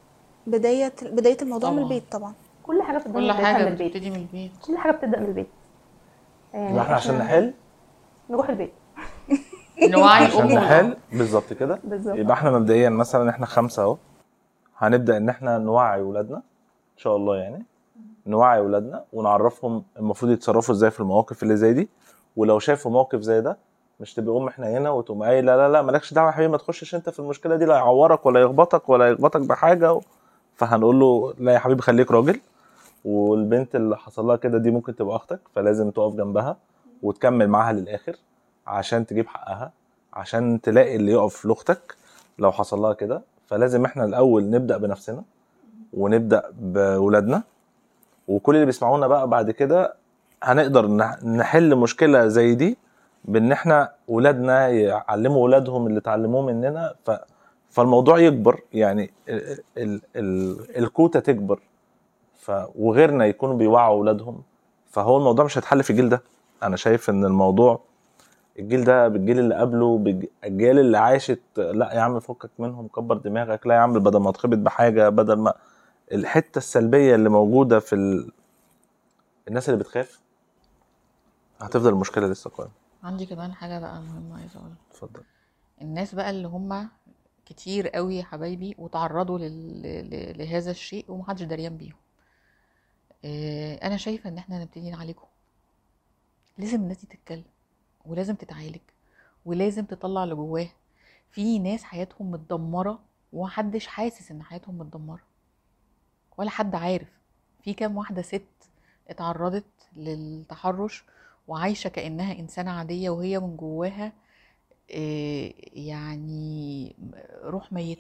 بداية بداية الموضوع من طبعاً. البيت طبعا كل حاجه في كل الدنيا بتبدا حاجه من البيت بتبتدي من البيت كل حاجه بتبدا من البيت يبقى احنا عشان نحل نروح البيت نوعي عشان الام نحل بالظبط كده بالظبط يبقى احنا مبدئيا مثلا احنا خمسه اهو هنبدا ان احنا نوعي ولادنا ان شاء الله يعني نوعي ولادنا ونعرفهم المفروض يتصرفوا ازاي في المواقف اللي زي دي ولو شافوا موقف زي ده مش تبقى ام احنا هنا وتقوم قايل لا لا لا مالكش دعوه يا حبيبي ما تخشش انت في المشكله دي لا يعورك ولا يخبطك ولا يخبطك بحاجه و... فهنقول له لا يا حبيبي خليك راجل والبنت اللي حصل لها كده دي ممكن تبقى اختك فلازم تقف جنبها وتكمل معاها للاخر عشان تجيب حقها عشان تلاقي اللي يقف لاختك لو حصل لها كده فلازم احنا الاول نبدا بنفسنا ونبدا بولادنا وكل اللي بيسمعونا بقى بعد كده هنقدر نح- نحل مشكله زي دي بان احنا ولادنا يعلموا ولادهم اللي اتعلموه مننا ف فالموضوع يكبر يعني ال ال ال الكوته تكبر ف وغيرنا يكونوا بيوعوا اولادهم فهو الموضوع مش هيتحل في الجيل ده انا شايف ان الموضوع الجيل ده بالجيل اللي قبله بالجيل اللي عاشت لا يا عم فكك منهم كبر دماغك لا يا عم بدل ما تخبط بحاجه بدل ما الحته السلبيه اللي موجوده في ال... الناس اللي بتخاف هتفضل المشكله لسه قائمه عندي كمان حاجه بقى مهمه عايزه اقولها اتفضل الناس بقى اللي هم كتير قوي يا حبايبي وتعرضوا لل... ل- لهذا الشيء ومحدش دريان بيهم آه، انا شايفه ان احنا نبتدي نعالجهم لازم الناس دي تتكلم ولازم تتعالج ولازم تطلع اللي جواها في ناس حياتهم متدمره ومحدش حاسس ان حياتهم متدمره ولا حد عارف في كام واحده ست اتعرضت للتحرش وعايشه كانها انسانه عاديه وهي من جواها آه، يعني روح ميته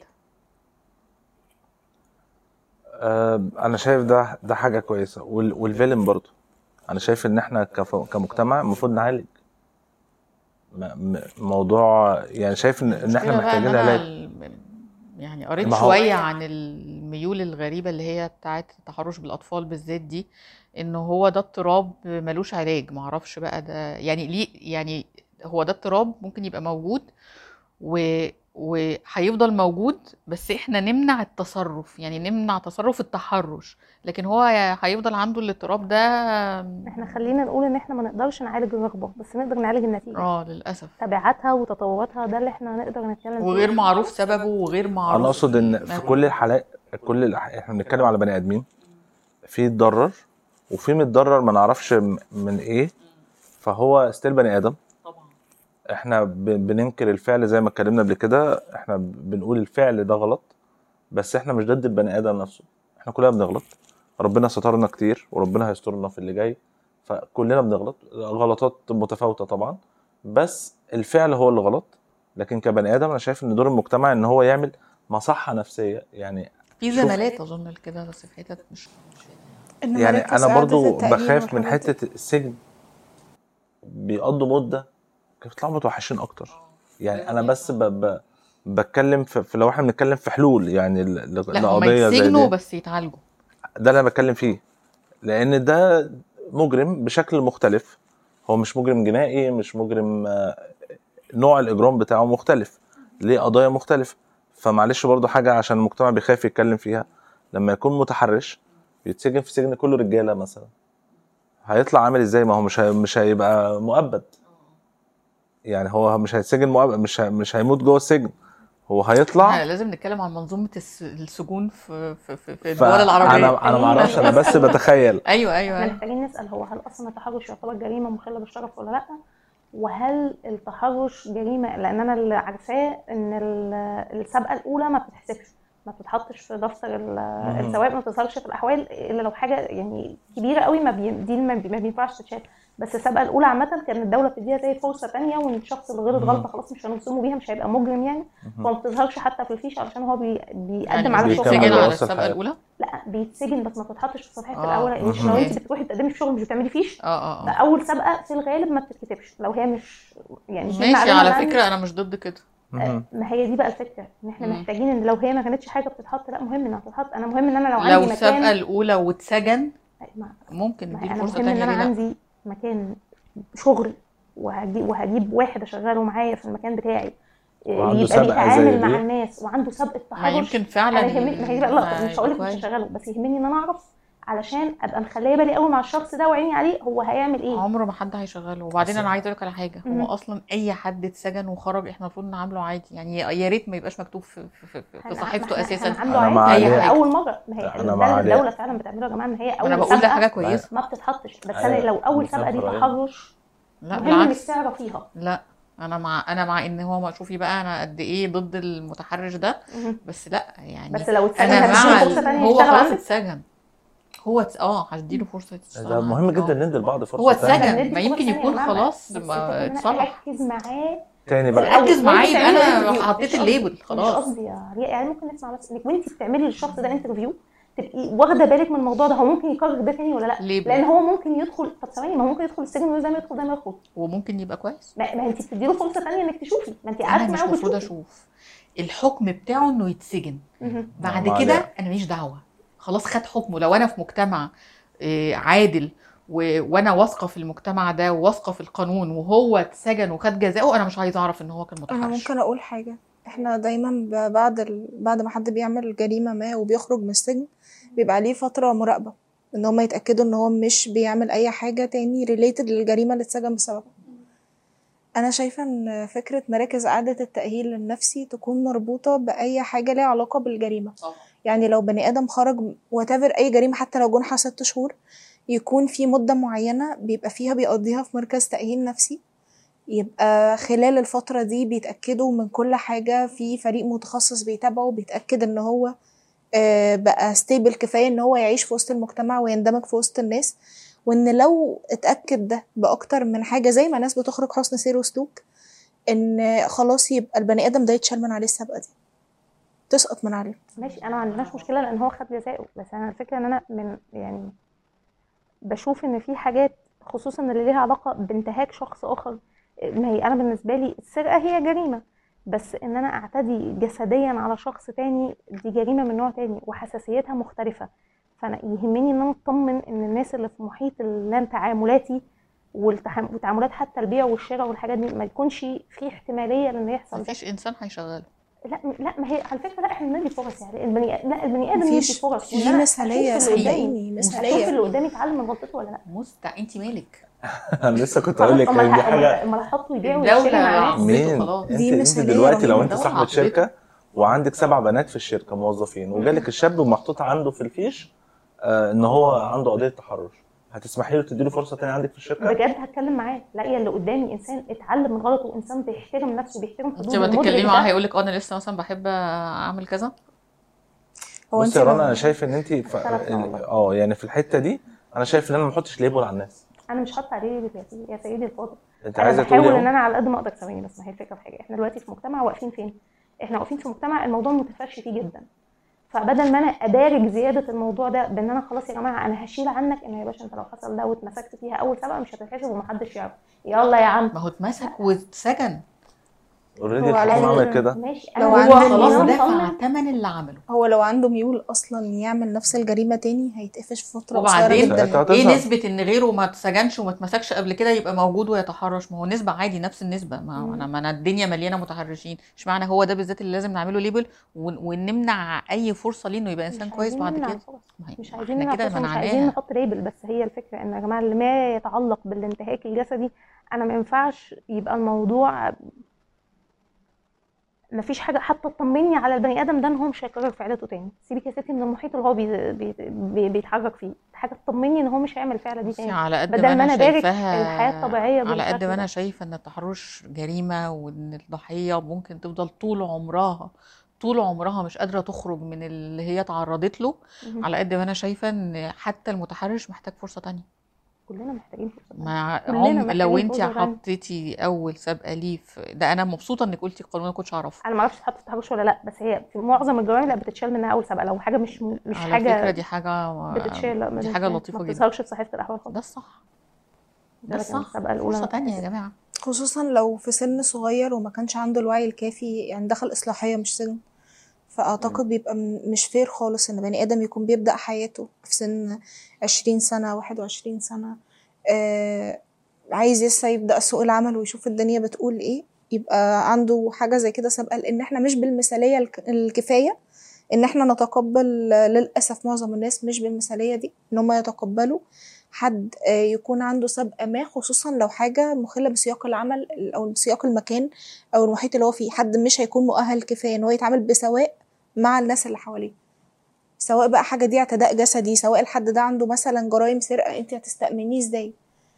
آه، انا شايف ده ده حاجه كويسه وال- والفيلم برضو انا شايف ان احنا كف- كمجتمع المفروض نعالج م- م- موضوع يعني شايف ان, إن احنا المشكلة بقى إن محتاجين أنا علاج ال- يعني قريت ما هو- شوية عن الميول الغريبة اللي هي بتاعت التحرش بالأطفال بالذات دي إن هو ده اضطراب ملوش علاج معرفش بقى ده يعني ليه يعني هو ده اضطراب ممكن يبقى موجود و وهيفضل موجود بس احنا نمنع التصرف يعني نمنع تصرف التحرش لكن هو هيفضل عنده الاضطراب ده احنا خلينا نقول ان احنا ما نقدرش نعالج الرغبه بس نقدر نعالج النتيجه اه للأسف تبعاتها وتطوراتها ده اللي احنا نقدر نتكلم فيه وغير معروف سببه وغير معروف انا اقصد ان في ماذا. كل الحالات كل الح... احنا بنتكلم على بني ادمين في يتضرر وفي متضرر ما نعرفش م- من ايه فهو ستيل بني ادم طبعا احنا ب... بننكر الفعل زي ما اتكلمنا قبل كده احنا بنقول الفعل ده غلط بس احنا مش ضد البني ادم نفسه احنا كلنا بنغلط ربنا سترنا كتير وربنا هيسترنا في اللي جاي فكلنا بنغلط غلطات متفاوتة طبعا بس الفعل هو اللي غلط لكن كبني ادم انا شايف ان دور المجتمع ان هو يعمل مصحة نفسية يعني في شوف- زمالات اظن كده بس في حتت مش إن يعني مراكز انا إعادة برضو التأهيل بخاف من والحاجات دي. حته السجن بيقضوا مده كانوا بيطلعوا متوحشين اكتر يعني انا بس ب... ب... بتكلم في... في لو احنا بنتكلم في حلول يعني ل... ل- لا هم لقضيه زي يتسجنوا دي بس يتعالجوا ده اللي انا بتكلم فيه لان ده مجرم بشكل مختلف هو مش مجرم جنائي مش مجرم آه، نوع الاجرام بتاعه مختلف ليه قضايا مختلفه فمعلش برضو حاجه عشان المجتمع بيخاف يتكلم فيها لما يكون متحرش يتسجن في سجن كله رجاله مثلا هيطلع عامل ازاي ما هو مش هي... مش هيبقى مؤبد يعني هو مش هيتسجن مؤبد مش ه... مش هيموت جوه السجن هو احنا هيطلع لازم نتكلم عن منظومه الس- السجون في في في, في ف- الدول العربيه انا انا ما اعرفش انا بس بتخيل ايوه ايوه احنا أيوة. محتاجين نسأل هو هل أصلا التحرش يعتبر جريمة مخلة بالشرف ولا لأ؟ وهل التحرش جريمة لأن أنا اللي عارفاه إن ال- السابقة الأولى ما بتتحسبش ما بتتحطش في دفتر ال- مهم. الثواب ما بتظهرش في الأحوال إلا لو حاجة يعني كبيرة قوي ما بي... دي ما, بي... ما بينفعش تتشال بس السابقة الأولى عامة كانت الدولة بتديها زي فرصة تانية وإن الشخص اللي غلط مهم. غلطة خلاص مش هنظلمه بيها مش هيبقى مجرم يعني فما بتظهرش حتى في الفيش علشان هو بي... بيقدم يعني على بيكمل شغل بيتسجن على وصل السابقه حياته. الاولى لا بيتسجن بس ما بتتحطش في صفحه آه. الاول مش لو مهم. انت بتروحي تقدمي في شغل مش بتعملي فيش اه اه اه فاول سابقه في الغالب ما بتتكتبش لو هي مش يعني دي ماشي المعلومة على اللي عندي. فكره انا مش ضد كده مهم. ما هي دي بقى الفكره ان احنا مم. محتاجين ان لو هي ما كانتش حاجه بتتحط لا مهم انها تتحط انا مهم ان انا لو لو عندي السابقه مكان الاولى واتسجن ما ممكن ما نديله انا فرصه مهم ان تانية انا ليه لا عندي مكان شغل وهجيب وهجيب واحد اشغله معايا في المكان بتاعي وعنده يبقى سابقة زي بيتعامل مع دي. الناس وعنده سابقه ما تحرش يمكن فعلا انا يهمني ما هي بقى لا ما مش هقول لك يبقى مش كويس. هشغله بس يهمني ان انا اعرف علشان ابقى مخليه بالي قوي مع الشخص ده وعيني عليه هو هيعمل ايه عمره ما حد هيشغله وبعدين بس- انا عايزه اقول لك على حاجه هو مهم. اصلا اي حد اتسجن وخرج احنا المفروض نعامله عادي يعني يا ريت ما يبقاش مكتوب في في, في, في احنا- صحيفته احنا- اساسا احنا هنعامله أنا مع عادي علياء. هي اول مره ما هي أنا ده مع اللي علياء. الدوله فعلا بتعمله يا جماعه ان هي انا اول بقول ده سابقه حاجه كويسه ما بتتحطش بس أيوة. انا لو اول مثال سابقه دي فرعي. تحرش لا مهم انك بالعكس تعرفيها لا انا مع انا مع ان هو ما شوفي بقى انا قد ايه ضد المتحرش ده مهم. بس لا يعني بس لو اتسجن انا هتديله مع فرصه ال- ثانيه هو يشتغل خلاص عندك اتسجن هو اتس... اه هديله فرصه يشتغل ده مهم عندي. جدا آه. ندي لبعض فرصه هو تانية. اتسجن. ندي ما فرصة يمكن ثانية يا يكون جماعة، خلاص بس ما الفكرة إن أنا اتصلح. اركز معاه تاني في بقى الأول. ركز معاه وأنت يبقى بتعملي انا انترفيو. حطيت مش الليبل قصدي- مش خلاص قصدي يا ريا يعني ممكن نسمع بس انك وانت بتعملي للشخص ده انترفيو تبقي واخده بالك من الموضوع ده هو ممكن يكرر ده تاني ولا لا ليبل. لان هو ممكن يدخل طب ثواني ما هو ممكن يدخل السجن زي ما يدخل زي ما يخرج وممكن يبقى كويس ما, ما انت بتديله فرصه ثانيه انك تشوفي ما انت انا قاعده مش معاه المفروض وبتشوفي اشوف الحكم بتاعه انه يتسجن مهم. بعد ما كده عليك. انا ماليش دعوه خلاص خد حكمه لو انا في مجتمع آه، عادل و... وانا واثقه في المجتمع ده وواثقه في القانون وهو اتسجن وخد جزاءه انا مش عايزه اعرف ان هو كان انا متحرش ممكن اقول حاجه احنا دايما ب- بعد ال... بعد ما حد بيعمل جريمه ما وبيخرج من السجن بيبقى عليه فتره مراقبه ان هم يتاكدوا ان هو مش بيعمل اي حاجه تاني ريليتد للجريمه اللي اتسجن بسببها انا شايفه ان فكره مراكز اعاده التاهيل النفسي تكون مربوطه باي حاجه ليها علاقه بالجريمه يعني لو بني ادم خرج وتافر اي جريمه حتى لو جنحه ست شهور يكون في مده معينه بيبقى فيها بيقضيها في مركز تاهيل نفسي يبقى خلال الفترة دي بيتأكدوا من كل حاجة في فريق متخصص بيتابعه بيتأكد ان هو آه، بقى ستيبل كفاية ان هو يعيش في وسط المجتمع ويندمج في وسط الناس وان لو اتأكد ده بأكتر من حاجة زي ما ناس بتخرج حسن سير وسلوك ان خلاص يبقى البني ادم ده يتشال من عليه السابقة دي تسقط من عليه ماشي انا ما عندناش مشكله لان هو خد جزاءه بس انا الفكره ان انا من يعني بشوف ان في حاجات خصوصا اللي ليها علاقه بانتهاك شخص اخر ما هي انا بالنسبه لي السرقه هي جريمه بس ان انا اعتدي جسديا على شخص تاني دي جريمه من نوع تاني وحساسيتها مختلفه فانا يهمني ان انا اطمن ان الناس اللي في محيط اللان تعاملاتي والتحام- وتعاملات حتى البيع والشراء والحاجات دي ما يكونش في احتماليه لان يحصل ده مفيش انسان هيشغله لا لا ما هي على فكره لا احنا بندي فرص يعني البني لا البني ادم مفيش- يدي فرص وإن دي أنا مثالية يا أشوف اللي قدامي- صدقيني اشوف مثالية اللي قدامي اتعلم من غلطته ولا لا مستع انت مالك انا لسه كنت اقول لك خلاص امال دي حاجه ه- امال هحطه يبيع ويشتري الدولة مع ناس عاقبته مين خلاص. انت, دي انت مثالية دلوقتي لو رهيبة. انت الدولة صاحبه عاقبته. شركه وعندك سبع بنات في الشركه موظفين وجالك الشاب ومحطوط عنده في الفيش آه ان هو عنده قضيه تحرش هتسمحي له تديله فرصه تانية عندك في الشركه بجد هتكلم معاه لاقيه اللي قدامي انسان اتعلم من غلطه وانسان بيحترم نفسه بيحترم انت حدوده ما المدرك تتكلمي ده. معاه هيقول لك اه انا لسه مثلا بحب اعمل كذا هو بصي انت يا لو- رنا انا شايف ان انت ف... اختلفنا والله. اه يعني في الحته دي انا شايف ان انا ما احطش ليبل على الناس انا مش حاطه عليه يا سيدي يا سيدي الفاضل انت انا عايزه بحاول تقولي ان اهو انا على قد ما اقدر ثواني بس ما هي الفكره في حاجه احنا دلوقتي في مجتمع واقفين فين احنا واقفين في مجتمع الموضوع متفشي فيه جدا فبدل ما انا ادارج زياده الموضوع ده بان انا خلاص يا جماعه انا هشيل عنك ان يا باشا انت لو حصل ده واتمسكت فيها اول سبقه مش هتتحسب ومحدش يعرف يلا يا عم ما هو اتمسك واتسجن اوريدي هو على الحكومه فكرة عملت كده ماشي لو انا عنده هو هو خلاص مليون دفع ثمن اللي عمله هو لو عنده ميول اصلا يعمل نفس الجريمه تاني هيتقفش في فتره قصيره وبعدين جدا ساعتها ايه هتظهر. نسبة ان غيره ما اتسجنش وما اتمسكش قبل كده يبقى موجود ويتحرش ما هو نسبة عادي نفس النسبة ما هو انا ما انا الدنيا مليانة متحرشين اشمعنى هو ده بالذات اللي لازم نعمله ليبل ون- ونمنع اي فرصة ليه انه يبقى انسان مش كويس عايزين بعد نمنع كده الفرص. ما هي- مش ما عايزين احنا نمنع كده فرصة، مش عايزين منعناها نحط ليبل بس هي الفكره ان يا جماعه اللي ما يتعلق بالانتهاك الجسدي انا ما ينفعش يبقى الموضوع ما فيش حاجه حتى تطمني على البني ادم ده ان هو مش هيكرر فعلته تاني سيبك يا ستي من المحيط اللي هو بي بي بي بيتحرك فيه حاجه تطمني ان هو مش هيعمل الفعله دي بصي تاني على قد بدل ما ما انا أنا أبارك شايفاها الحياة الطبيعية على قد بالشكل ما ده. انا شايفه ان التحرش جريمه وان الضحيه ممكن تفضل طول عمرها طول عمرها مش قادره تخرج من اللي هي تعرضت له مهم. على قد ما انا شايفه ان حتى المتحرش محتاج فرصه تانية كلنا محتاجين فرصه تانية. مع كلنا عم محتاجين لو انت فرصة تانية. حطيتي اول سابقه ليه في- ده انا مبسوطه انك قلتي القانون ما كنتش اعرفه انا ما اعرفش تحط في التحرش ولا لا بس هي في معظم الجرائم لا بتتشال منها اول سبقه لو حاجه مش مش على حاجه فكره دي حاجه بتتشال لا ما دي حاجه بتتشال. لطيفه ما جدا بتظهرش في صحيفه الاحوال خالص ده الصح ده ده لكن الصح السابقه الاولى فرصه ما تانية يا بتتحسبش. جماعه خصوصا لو في سن صغير وما كانش عنده الوعي الكافي يعني دخل إصلاحية مش سجن فأعتقد بيبقى م- مش فير خالص إن بني آدم يكون بيبدأ حياته في سن عشرين سنة واحد وعشرين سنة آه عايز لسه يبدأ سوق العمل ويشوف الدنيا بتقول إيه يبقى عنده حاجة زي كده سابقة لأن إحنا مش بالمثالية الك- الكفاية إن إحنا نتقبل آه، للأسف معظم الناس مش بالمثالية دي إن هم يتقبلوا حد آه، يكون عنده سابقة ما خصوصا لو حاجة مخلة بسياق العمل أو بسياق المكان أو المحيط اللي هو فيه حد مش هيكون مؤهل كفاية إن هو يتعامل بسواء مع الناس اللي حواليه سواء بقى حاجة دي اعتداء جسدي سواء الحد ده عنده مثلا جرائم سرقة انت هتستأمنيه ازاي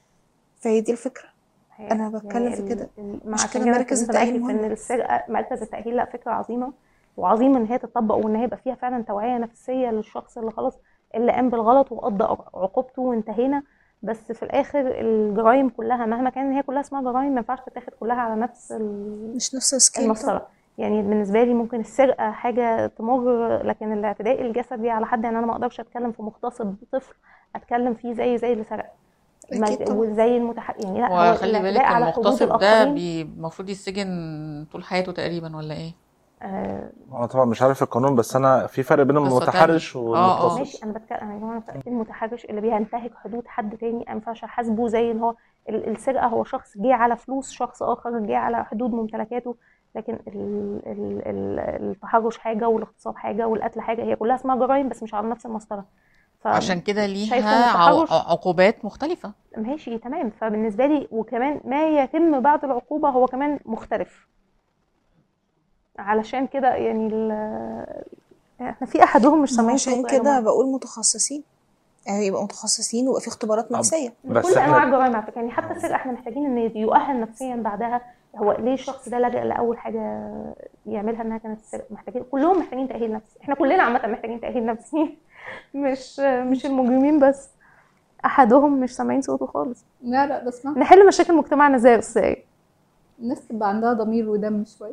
فهي دي الفكرة هي- أنا بتكلم في ال- كده. ال- مع عشان عشان كده كده مركز مركز التأهيل التأهيل في مهم. ان السرقه مركز التأهيل لا فكره عظيمه وعظيم ان هي تطبق وان هي يبقى فيها فعلا توعيه نفسيه للشخص اللي خلاص اللي قام بالغلط وقضى عقوبته وانتهينا بس في الاخر الجرائم كلها مهما كان هي كلها اسمها جرائم ما ينفعش تتاخد كلها على نفس ال- مش نفس السكيل المسطره يعني بالنسبه لي ممكن السرقه حاجه تمر لكن الاعتداء الجسدي على حد يعني انا ما اقدرش اتكلم في مغتصب طفل اتكلم فيه زي زي اللي سرق ما- أكيد طبعا. وزي المتح يعني لا هو وخلي بالك الاعتداء على حدود المغتصب ده الآخرين، بي- المفروض يتسجن طول حياته تقريبا ولا ايه آه انا طبعا مش عارف القانون بس انا في فرق بين قصة المتحرش تانية. آه، والمغتصب ماشي انا بتكلم انا يا جماعه فرق المتحرش اللي بينتهك حدود حد تاني انا ما ينفعش احاسبه زي ان هو ال- السرقه هو شخص جه على فلوس شخص اخر جه على حدود ممتلكاته لكن ال- ال- ال- التحرش حاجه والاغتصاب حاجه والقتل حاجه هي كلها اسمها جرائم بس مش على نفس المسطره ف- عشان كده شايفة إن ليها عو- التحرش- عقوبات مختلفة ماشي تمام فبالنسبه لي وكمان ما يتم بعد العقوبه هو كمان مختلف علشان كده يعني ال- احنا في احدهم مش سامعين عشان صوته يا كده جماعة. بقول متخصصين يعني يبقى متخصصين ويبقى في اختبارات نفسية بس كل إحنا- انواع الجرائم على فكره يعني حتى السرقه احنا محتاجين ان يؤهل نفسيا بعدها هو ليه الشخص ده لجأ لاول حاجه يعملها انها كانت السرقه محتاجين كلهم محتاجين تاهيل نفسي احنا كلنا عامه محتاجين تاهيل نفسي مش مش المجرمين بس احدهم مش سامعين صوته خالص لا لا بسمع نحل مشاكل مجتمعنا ازاي يا استاذ الناس تبقى عندها ضمير ودم شويه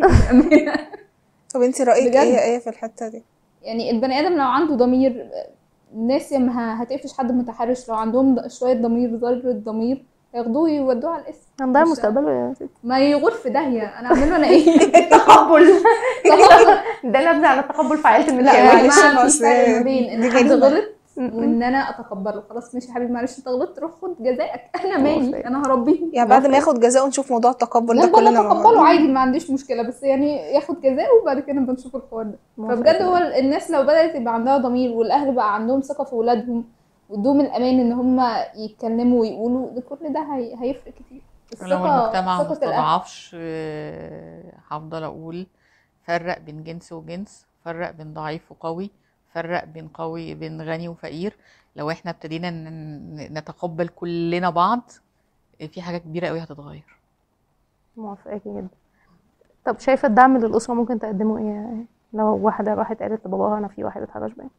طب انت رأيك بجد؟ ايه ايه في الحتة دي يعني البني ادم لو عنده ضمير الناس يا ما هتقفش حد متحرش لو عندهم ض- شويه ضمير ذره ضمير ياخدوه يودوه على الاسم هنضيع مش- مستقبله يا ستي ما يغور في داهيه انا اعمل له انا ايه تقبل ده نبذة على التقبل في عائلة لا المثال يا معلش، جماعه ما في أصل فرق ما بين دي ان حد جريمة. غلط وان انا اتقبله خلاص ماشي يا حبيبي معلش انت غلطت روح خد جزائك انا مالي انا هربيه يعني بعد ما ياخد جزاء ونشوف موضوع التقبل لا ده كلنا مع بتقبله بعض. عادي ما عنديش مشكله بس يعني ياخد جزاء وبعد كده بنشوف الحوار ده فبجد هو الناس لو بدات يبقى عندها ضمير والاهل بقى عندهم ثقه في اولادهم وادوهم الامان ان هم يتكلموا ويقولوا ده كل ده هي... هيفرق كتير لو المجتمع ما ثقة الأهل. استضعفش آه، هفضل اقول فرق بين جنس وجنس فرق بين ضعيف وقوي فرق بين قوي بين غني وفقير لو احنا ابتدينا ن- نتقبل كلنا بعض آه، في حاجة كبيرة قوي هتتغير موافقاكي جدا طب شايفة الدعم للأسرة ممكن تقدمه ايه لو واحدة راحت قالت لباباها أنا في واحد اتحرش بيا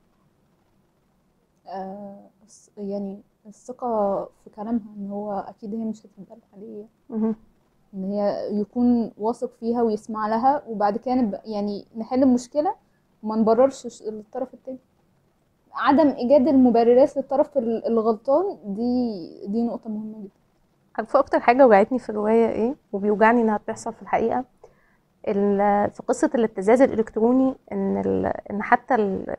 آه الس- يعني الثقه في كلامها ان هو اكيد هي مش هتتبلى عليه مهم. ان هي يكون واثق فيها ويسمع لها وبعد كده نبقى يعني نحل المشكله وما نبررش ش- الطرف التاني عدم ايجاد المبررات للطرف ال- الغلطان دي دي نقطه مهمه جدا عارفة أكتر حاجة وجعتني في الرواية ايه وبيوجعني إنها بتحصل في الحقيقة ال- في قصة الابتزاز الإلكتروني إن ال... إن حتى ال...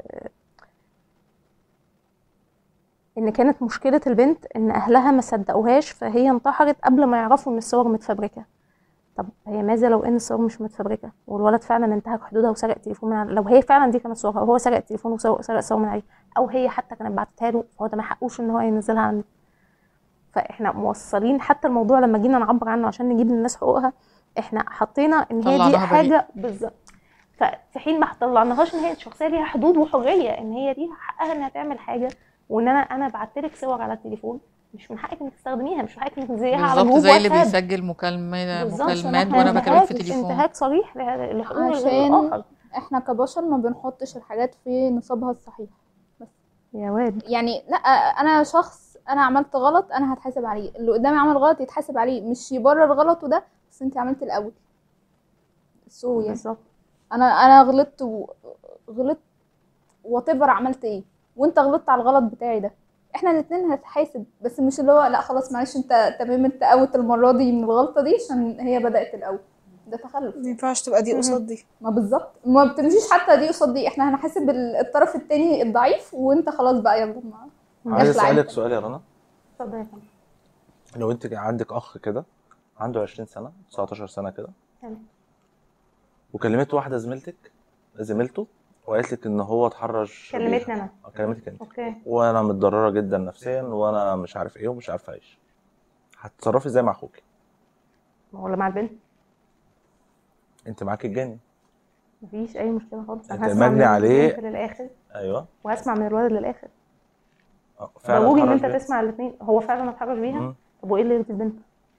إن كانت مشكلة البنت إن أهلها ما صدقوهاش فهي انتحرت قبل ما يعرفوا إن الصور متفبركة طب هي ماذا لو إن الصور مش متفبركة والولد فعلا انتهك حدودها وسرق تليفون من على... لو هي فعلا دي كانت صورها وهو سرق التليفون وسرق سرق صور من عليه أو هي حتى كانت بعتتها له فهو ده ما حقوش إن هو ينزلها على النت فاحنا موصلين حتى الموضوع لما جينا نعبر عنه عشان نجيب للناس حقوقها احنا حطينا ان هي دي طلعناها حاجه بالظبط ففي حين ما طلعناهاش ان هي الشخصيه ليها حدود وحريه ان هي دي حقها انها تعمل حاجه وان انا انا بعت لك صور على التليفون مش من حقك انك تستخدميها مش من حقك انك تنزليها على بالظبط جروب زي اللي واتساب. بيسجل مكالمة بالظبط، مكالمات إحنا وانا بكلمك في انتهاك- تليفون انتهاك صريح ل- لحقوق عشان الاخر احنا كبشر ما بنحطش الحاجات في نصابها الصحيح يا واد يعني لا انا شخص انا عملت غلط انا هتحاسب عليه اللي قدامي عمل غلط يتحاسب عليه مش يبرر غلطه ده بس انت عملت الاول سو يعني بالظبط انا انا غلطت و... غلطت واتيفر عملت ايه وانت غلطت على الغلط بتاعي ده احنا الاثنين هنتحاسب بس مش اللي هو لا خلاص معلش انت تمام انت اوت المره دي من الغلطه دي عشان هي بدات الاول ده تخلف ما ينفعش تبقى دي قصاد دي ما بالظبط ما بتمشيش حتى دي قصاد دي احنا هنحاسب ال- الطرف التاني الضعيف وانت خلاص بقى يلا ما عايز يخلع اسالك انت. سؤال يا رنا اتفضل يا فندم لو انت عندك اخ كده عنده 20 سنه 19 سنه كده تمام. وكلمت واحده زميلتك زميلته وقالت لك ان هو اتحرش كلمتني بيها. انا اه كلمتك انت اوكي وانا متضرره جدا نفسيا وانا مش عارف ايه ومش عارف اعيش هتتصرفي ازاي مع اخوك ولا مع البنت انت معاك الجاني مفيش اي مشكله خالص انت انا هسمع مجني من عليه. البنت للاخر ايوه وهسمع من الولد للاخر اه فعلا ضروري ان اتحرش انت بيها. تسمع الاثنين هو فعلا اتحرش بيها مم. طب وايه اللي يرضي البنت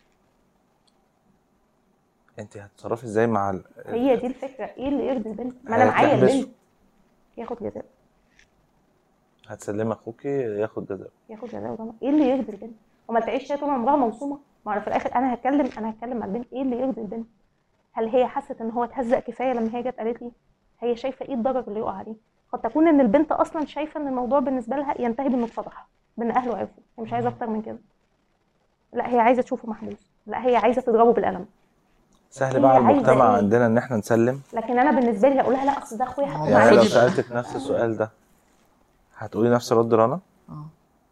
انت هتتصرفي ازاي مع ال... هي دي الفكره ايه اللي يرضي البنت ما انا معايا هتحبسه. البنت ياخد جزاء هتسلمي اخوكي ياخد جزاء ياخد جزاء طبعا ايه اللي يرضي البنت وما تعيش هي طول عمرها موصومه ما انا في الاخر انا هتكلم انا هتكلم مع البنت ايه اللي يرضي البنت هل هي حست ان هو اتهزق كفايه لما هي جت قالت لي هي شايفه ايه الضرر اللي يقع عليه قد تكون ان البنت اصلا شايفه ان الموضوع بالنسبه لها ينتهي بانه اتفضح بان اهله عرفوا هي مش عايزه اكتر من كده لا هي عايزه تشوفه محبوس لا هي عايزه تضربه بالقلم سهل هي بقى على عايزة المجتمع ايه؟ عندنا ان احنا نسلم لكن انا بالنسبه لي هقول لها لا اصل ده اخويا حقه يعني يعني لو معلش المفروض يبقى- سالتك نفس السؤال ده هتقولي نفس رد رنا اه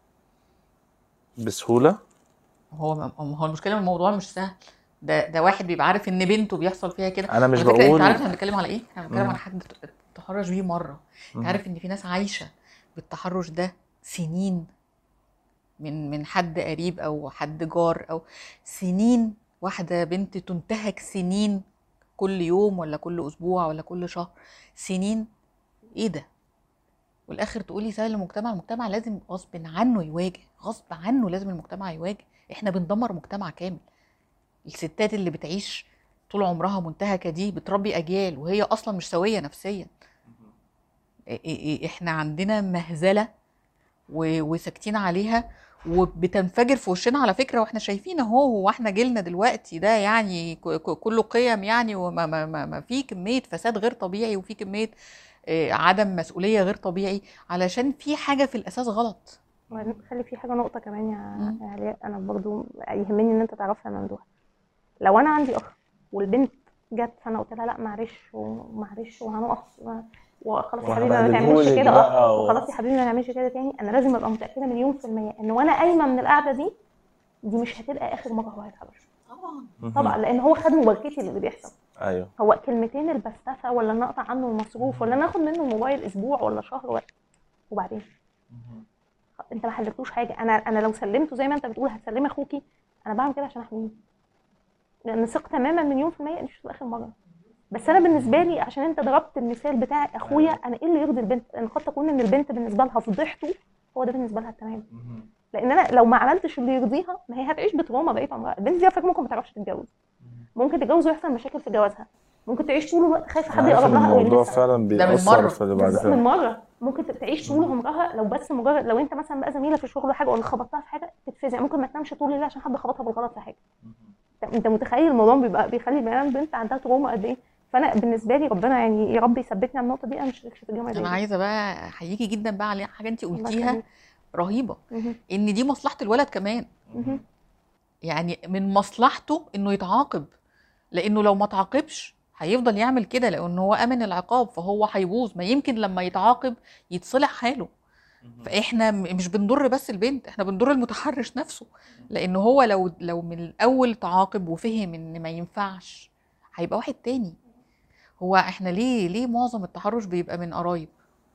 بسهوله هو ما هو المشكله من الموضوع مش سهل ده ده واحد بيبقى عارف ان بنته بيحصل فيها كده انا مش على فكره بقول انت عارف احنا بنتكلم على ايه؟ احنا بنتكلم مم. على حد تحرش بيه مره انت مم. عارف ان في ناس عايشه بالتحرش ده سنين من من حد قريب او حد جار او سنين واحده بنت تنتهك سنين كل يوم ولا كل اسبوع ولا كل شهر سنين ايه ده والاخر تقولي سهل المجتمع المجتمع لازم غصب عنه يواجه غصب عنه لازم المجتمع يواجه احنا بندمر مجتمع كامل الستات اللي بتعيش طول عمرها منتهكه دي بتربي اجيال وهي اصلا مش سويه نفسيا إيه- إيه- احنا عندنا مهزله و- وساكتين عليها وبتنفجر في وشنا على فكره واحنا شايفين اهو هو احنا جيلنا دلوقتي ده يعني ك- ك- كله قيم يعني وما ما ما ما في كميه فساد غير طبيعي وفي كميه آه، عدم مسؤوليه غير طبيعي علشان في حاجه في الاساس غلط وبعدين خلي في حاجه نقطه كمان يا مم. يا علاء انا برضو يهمني ان انت تعرفها يا ممدوح لو انا عندي اخ والبنت جت فانا قلت لها لا معلش ومعلش وهنقف و- وخلاص يا حبيبي ما تعملش وهبهدلهولك كده بقى اه و- وخلاص يا حبيبي ما نعملش كده تاني انا لازم ابقى متاكده مليون في الميه ان وانا قايمه من القعده دي دي مش هتبقى اخر مره هو هيتحرش طبعا مهم. طبعا لان هو خد مباركتي اللي بيحصل ايوه هو كلمتين البسافه ولا نقطع عنه المصروف ولا ناخد منه الموبايل اسبوع ولا شهر ولا وبعدين انت ما حلتلوش حاجه انا انا لو سلمته زي ما انت بتقول هتسلمي اخوكي انا بعمل كده عشان احميه لان ثق تماما مليون في الميه ان مش هتبقى اخر مره بس انا بالنسبه لي عشان انت ضربت المثال بتاع اخويا انا ايه اللي يرضي البنت ان قد تكون ان البنت بالنسبه لها فضيحته هو ده بالنسبه لها التمام لان انا لو ما عملتش اللي يرضيها ما هي هتعيش بتروما بقيه عمرها البنت دي على فكره ممكن ما تعرفش تتجوز ممكن تتجوز ويحصل مشاكل في جوازها ممكن تعيش طول الوقت خايفه حد أنا عارف يقرب إن لها او الموضوع يلمسها فعلا من بيأثر مرة. في اللي بعد بس كده من مره ممكن تعيش طول عمرها لو بس مجرد لو انت مثلا بقى زميله في الشغل ولا حاجه ولا خبطتها في حاجه تتفزع ممكن ما تنامش طول الليل عشان حد خبطها بالغلط في حاجه انت- انت متخيل الموضوع بيبقى بيخلي بني آدم بنت عندها تروما قد ايه فانا بالنسبه لي ربنا يعني يا رب يثبتني على النقطه دي انا مش هشترك في الجامعه دي انا عايزه بقى احييكي جدا بقى على حاجه انت الله قلتيها يخليك. رهيبه مهم. ان دي مصلحه الولد كمان مهم. يعني من مصلحته انه يتعاقب لانه لو ما تعاقبش هيفضل يعمل كده لانه هو امن العقاب فهو هيبوظ ما يمكن لما يتعاقب يتصلح حاله فاحنا م- مش بنضر بس البنت احنا بنضر المتحرش نفسه لانه هو لو لو من الاول تعاقب وفهم ان ما ينفعش هيبقى واحد تاني هو احنا ليه ليه معظم التحرش بيبقى من قرايب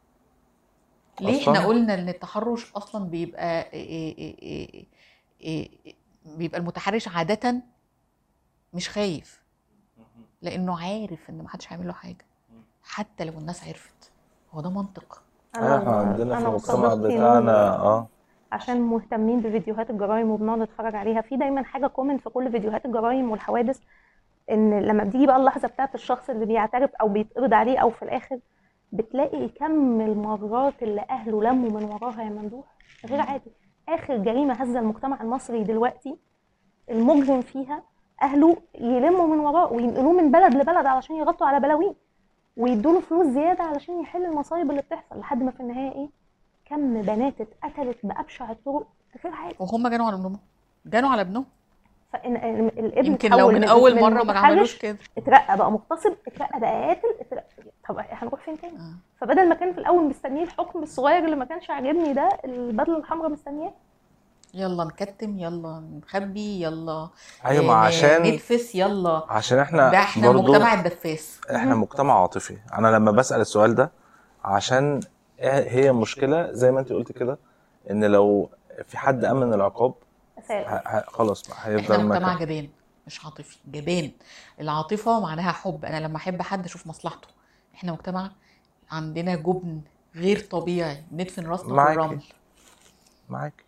ليه أصلاً؟ احنا قلنا ان التحرش اصلا بيبقى إيه إيه إيه إيه إيه بيبقى المتحرش عادة مش خايف لانه عارف ان محدش هيعمل له حاجة حتى لو الناس عرفت هو ده منطق ايوه احنا عندنا في أنا المجتمع وصديقتي بتاعنا نور اه عشان مهتمين بفيديوهات الجرائم وبنقعد نتفرج عليها في دايما حاجه كومن في كل فيديوهات الجرائم والحوادث ان لما بتيجي بقى اللحظه بتاعت الشخص اللي بيعترف او بيتقبض عليه او في الاخر بتلاقي كم المرات اللي اهله لموا من وراها يا ممدوح غير عادي اخر جريمه هزه المجتمع المصري دلوقتي المجرم فيها اهله يلموا من وراه وينقلوه من بلد لبلد علشان يغطوا على بلاويه ويدوا له فلوس زياده علشان يحل المصايب اللي بتحصل لحد ما في النهايه ايه كم بنات اتقتلت بابشع الطرق غير عادي وهم جانوا على ابنهم جانوا على ابنهم فإن إن الابن يمكن لو اتحول من اول من مره ما عملوش متحرش كده اترقى بقى مغتصب اترقى بقى قاتل اترقى طب هنروح فين تاني آه. فبدل ما كان في الاول مستنيه الحكم الصغير اللي ما كانش عاجبني ده البدله الحمراء مستنياه يلا نكتم يلا نخبي يلا ايوه ما آه، عشان ندفس يلا عشان احنا ده احنا برضو مجتمع الدفاس احنا مجتمع عاطفي انا لما بسأل السؤال ده عشان هي مشكلة زي ما انت قلت كده ان لو في حد امن العقاب ه- اسال ه- خلاص بقى احنا هيفضل مجتمع مكان جبان مش عاطفي جبان العاطفه معناها حب انا لما احب حد اشوف مصلحته احنا مجتمع عندنا جبن غير طبيعي ندفن راسنا في معاكي. الرمل معاك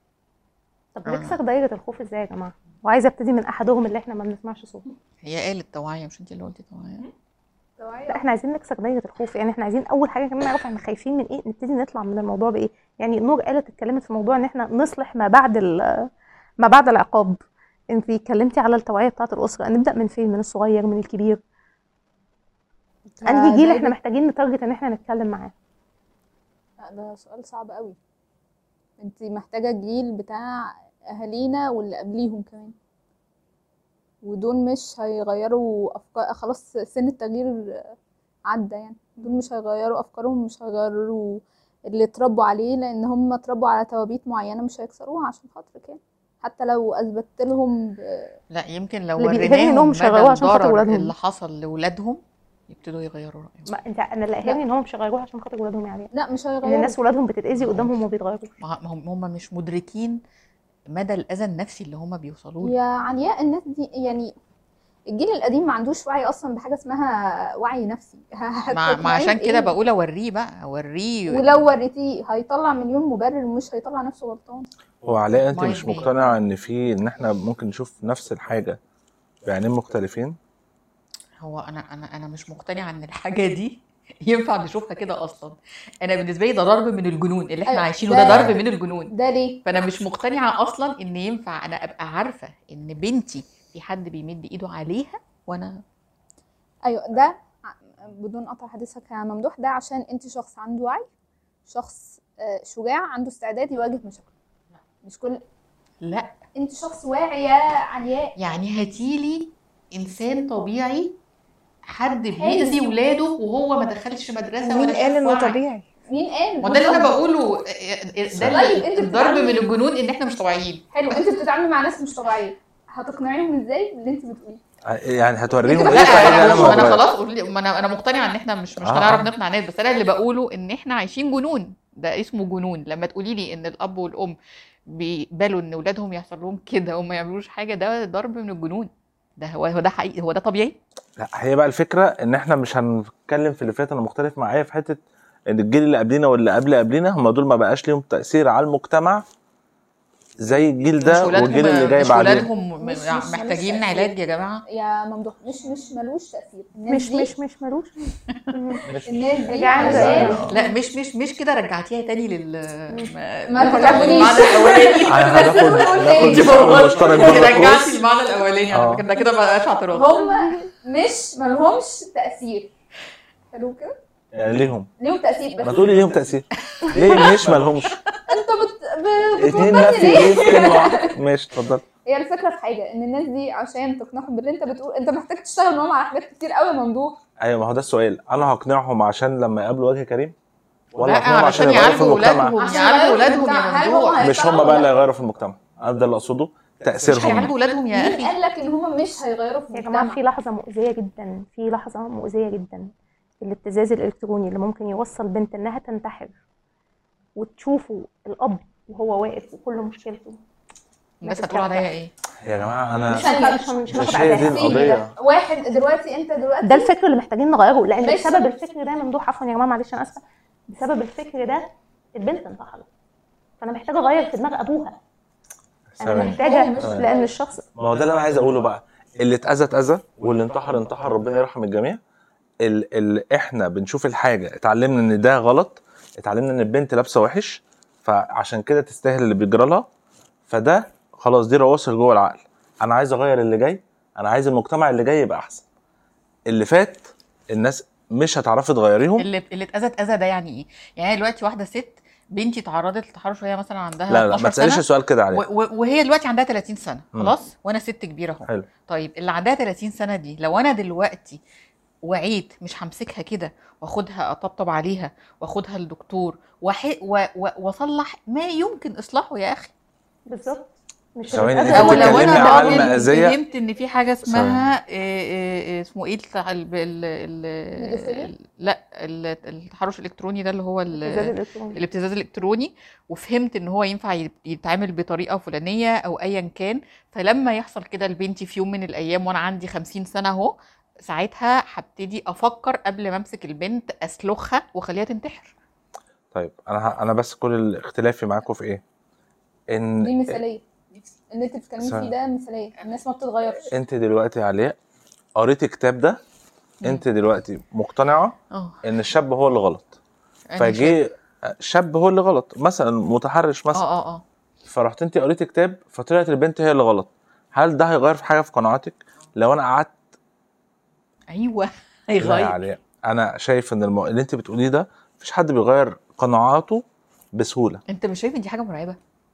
طب آه. نكسر دايره الخوف ازاي يا جماعه وعايزه ابتدي من احدهم اللي احنا ما بنسمعش صوته هي قالت توعيه مش انت اللي قلتي توعيه لا احنا عايزين نكسر دايره الخوف يعني احنا عايزين اول حاجه كمان نعرف احنا خايفين من ايه نبتدي نطلع من الموضوع بايه يعني نور قالت اتكلمت في موضوع ان احنا نصلح ما بعد ال- ما بعد العقاب انت اتكلمتي على التوعيه بتاعه الاسره نبدا من فين من الصغير من الكبير انهي جيل احنا محتاجين نتارجت ان احنا نتكلم معاه لا ده سؤال صعب قوي انت محتاجة الجيل بتاع اهالينا واللي قبليهم كمان ودول مش هيغيروا افكار خلاص سن التغيير عدى يعني دول مش هيغيروا افكارهم مش هيغيروا اللي اتربوا عليه لان هم اتربوا على توابيت معينة مش هيكسروها عشان خاطرك يعني حتى لو اثبتت لهم ب... لا يمكن لو اللي بيقهرني إنهم وريناهم مش مدى هيغيروها عشان خاطر الضرر ولادهم. اللي حصل لاولادهم يبتدوا يغيروا رايهم ما انت انا اللي قاهرني ان هم مش هيغيروها عشان خاطر ولادهم يعني لا مش ان هيغيروا الناس ولادهم بتتاذي قدامهم وما بيتغيروش ما هم هم مش مدركين مدى الاذى النفسي اللي هم بيوصلوا له يا عنياء الناس دي يعني الجيل القديم ما عندوش وعي اصلا بحاجه اسمها وعي نفسي ما, ما هتقنعيه عشان كده بإيه؟ بقول اوريه بقى اوريه ولو وريتيه هيطلع مليون مبرر مش هيطلع نفسه غلطان هو علاء انت Might مش be. مقتنع ان في ان احنا ممكن نشوف نفس الحاجة بعينين مختلفين هو انا انا انا مش مقتنعه ان الحاجه دي ينفع نشوفها كده اصلا انا بالنسبه لي ده ضرب من الجنون اللي احنا أيوة، عايشينه ده- ده ضرب من الجنون ده ليه فانا مش مقتنعه اصلا ان ينفع انا ابقى عارفه ان بنتي في حد بيمد ايده عليها وانا ايوه ده ع- بدون قطع حديثك يا ممدوح ده عشان انت شخص عنده وعي شخص آه، شجاع عنده استعداد يواجه مشاكله مش كل لا انت شخص واعي يا علياء يعني هاتيلي انسان طبيعي حد بيأذي ولاده وهو ما دخلش مدرسه مين ولا قال شاف انه وعي. طبيعي مين قال ما ده اللي انا بقوله ده طيب، انت الضرب بتتعاملي- من الجنون ان احنا مش طبيعيين حلو انت بتتعاملي مع ناس مش طبيعيه هتقنعيهم ازاي باللي انت بتقوليه يعني هتوريهم لا، ايه فايده لا انا ما انا موجود خلاص قول- ما انا انا مقتنعه ان احنا مش مش آه، هنعرف آه. نقنع ناس بس انا اللي بقوله ان احنا عايشين جنون ده اسمه جنون لما تقولي لي ان الاب والام بيقبلوا ان اولادهم يحصل لهم كده وما يعملوش حاجه ده ضرب من الجنون ده هو هو ده حقيقي هو ده طبيعي لا هي بقى الفكره ان احنا مش هنتكلم في اللي فات انا مختلف معايا في حته ان الجيل اللي قبلنا واللي قبل قبلنا هم دول ما بقاش ليهم تاثير على المجتمع زي الجيل ده مش والجيل اللي جاي مش بعدين ولادهم مش- مش محتاجين ملوش علاج يا جماعه يا ممدوح مش مش ملوش تاثير الناس مش دي مش مش ملوش الناس دي رجعنا عشان زي- لا مش مش مش كده رجعتيها تاني لل ما ما رجعتي تتعبنيش. المعنى الاولاني هناخد انت هناخد بوظتي. مشترك بره رجعتي الكورس المعنى الاولاني على آه. فكره ده كده ما بقاش اعتراض هم مش ملهمش تاثير حلو كده يعني ليهم ليهم تاثير ما بس تقولي ليهم تاثير ليه مش مالهمش انت بت... ب... اتنين بتوضحني نفي ليه ليه في كلمه واحده ماشي اتفضل هي الفكره في حاجه ان الناس دي عشان تقنعهم باللي انت بتقول انت محتاج تشتغل معاهم على حاجات كتير قوي يا ممدوح ايوه ما هو ده السؤال انا هقنعهم عشان لما يقابلوا وجه كريم ولا لا هقنعهم عشان علشان يغيروا في يعالجوا المجتمع ولادهم عشان يعالجوا يغيروا ولادهم المجتمع. يا هل هم ممدوح مش هم بقى اللي هيغيروا في المجتمع انا ده اللي اقصده مش تاثيرهم هيعالجوا ولادهم يا مين اخي قال لك ان هم مش هيغيروا في يا جماعة المجتمع في لحظة مؤذية جدا في لحظة مؤذية جدا الابتزاز الإلكتروني اللي ممكن يوصل بنت إنها تنتحر وتشوفوا الأب وهو واقف وكل مشكلته الناس هتقول عليا ايه يا جماعه انا مش هنبقى- مش هن- مش مش هناخد هي دي عليها. القضيه واحد دلوقتي انت دلوقتي ده الفكر اللي محتاجين نغيره لأن ماشي. بسبب الفكر ده ممدوح عفوا يا جماعة معلش أنا آسفة بسبب الفكر ده البنت انتحرت فأنا محتاجة أغير في دماغ أبوها أنا ثواني. محتاجة مش- لأن الشخص ما هو ده اللي انا عايز اقوله بقى اللي اتاذى اتاذى واللي انتحر انتحر ربنا يرحم الجميع ال ال احنا بنشوف الحاجه اتعلمنا ان ده غلط اتعلمنا ان البنت لابسه وحش فعشان كده تستاهل اللي بيجرى لها فده خلاص دي رواسر جوه العقل انا عايز اغير اللي جاي انا عايز المجتمع اللي جاي يبقى احسن اللي فات الناس مش هتعرفي تغيريهم اللي اللي اتاذت اذى ده يعني ايه يعني أنا دلوقتي واحده ست بنتي تعرضت للتحرش وهي مثلا عندها لا لا 12 ما تساليش سنه السؤال كده عليه و- و- وهي دلوقتي عندها 30 سنه مم. خلاص وانا ست كبيره اهو حلو طيب اللي عندها 30 سنه دي لو انا دلوقتي وعيت مش همسكها كده واخدها اطبطب عليها واخدها للدكتور وح- و- و- واصلح ما يمكن اصلاحه يا اخي بالظبط مش ثواني، الأذى أنت او اللي- لو بتتكلمي انا عن راجل مأذية؟ فهمت ان في حاجه اسمها إيه إيه إيه اسمه ايه التع- ال- ال- ال- بيدوفيليا؟ ال- لا ال- التحرش الالكتروني ده اللي هو ال- الابتزاز الإلكتروني الابتزاز الالكتروني وفهمت ان هو ينفع يت- يتعامل بطريقه فلانيه او ايا كان فلما يحصل كده لبنتي في يوم من الايام وانا عندي 50 سنه اهو ساعتها هبتدي افكر قبل ما امسك البنت اسلخها واخليها تنتحر طيب انا ه- انا بس كل اختلافي معاكم في ايه ان دي مثاليه اللي انت بتتكلمي ثواني. فيه ده مثاليه الناس ما بتتغيرش انت دلوقتي علياء قريت الكتاب ده انت دلوقتي مقتنعه اه ان الشاب هو اللي غلط أنا شايف- فجه شاب هو اللي غلط مثلا متحرش مثلا اه اه اه فرحت انت قريت كتاب فطلعت البنت هي اللي غلط هل ده هيغير في حاجه في قناعاتك لو انا قعدت ايوه لا يا هيغير علياء انا شايف ان الم... اللي انت بتقوليه ده مفيش حد بيغير قناعاته بسهوله انت مش شايف ان دي حاجه مرعبه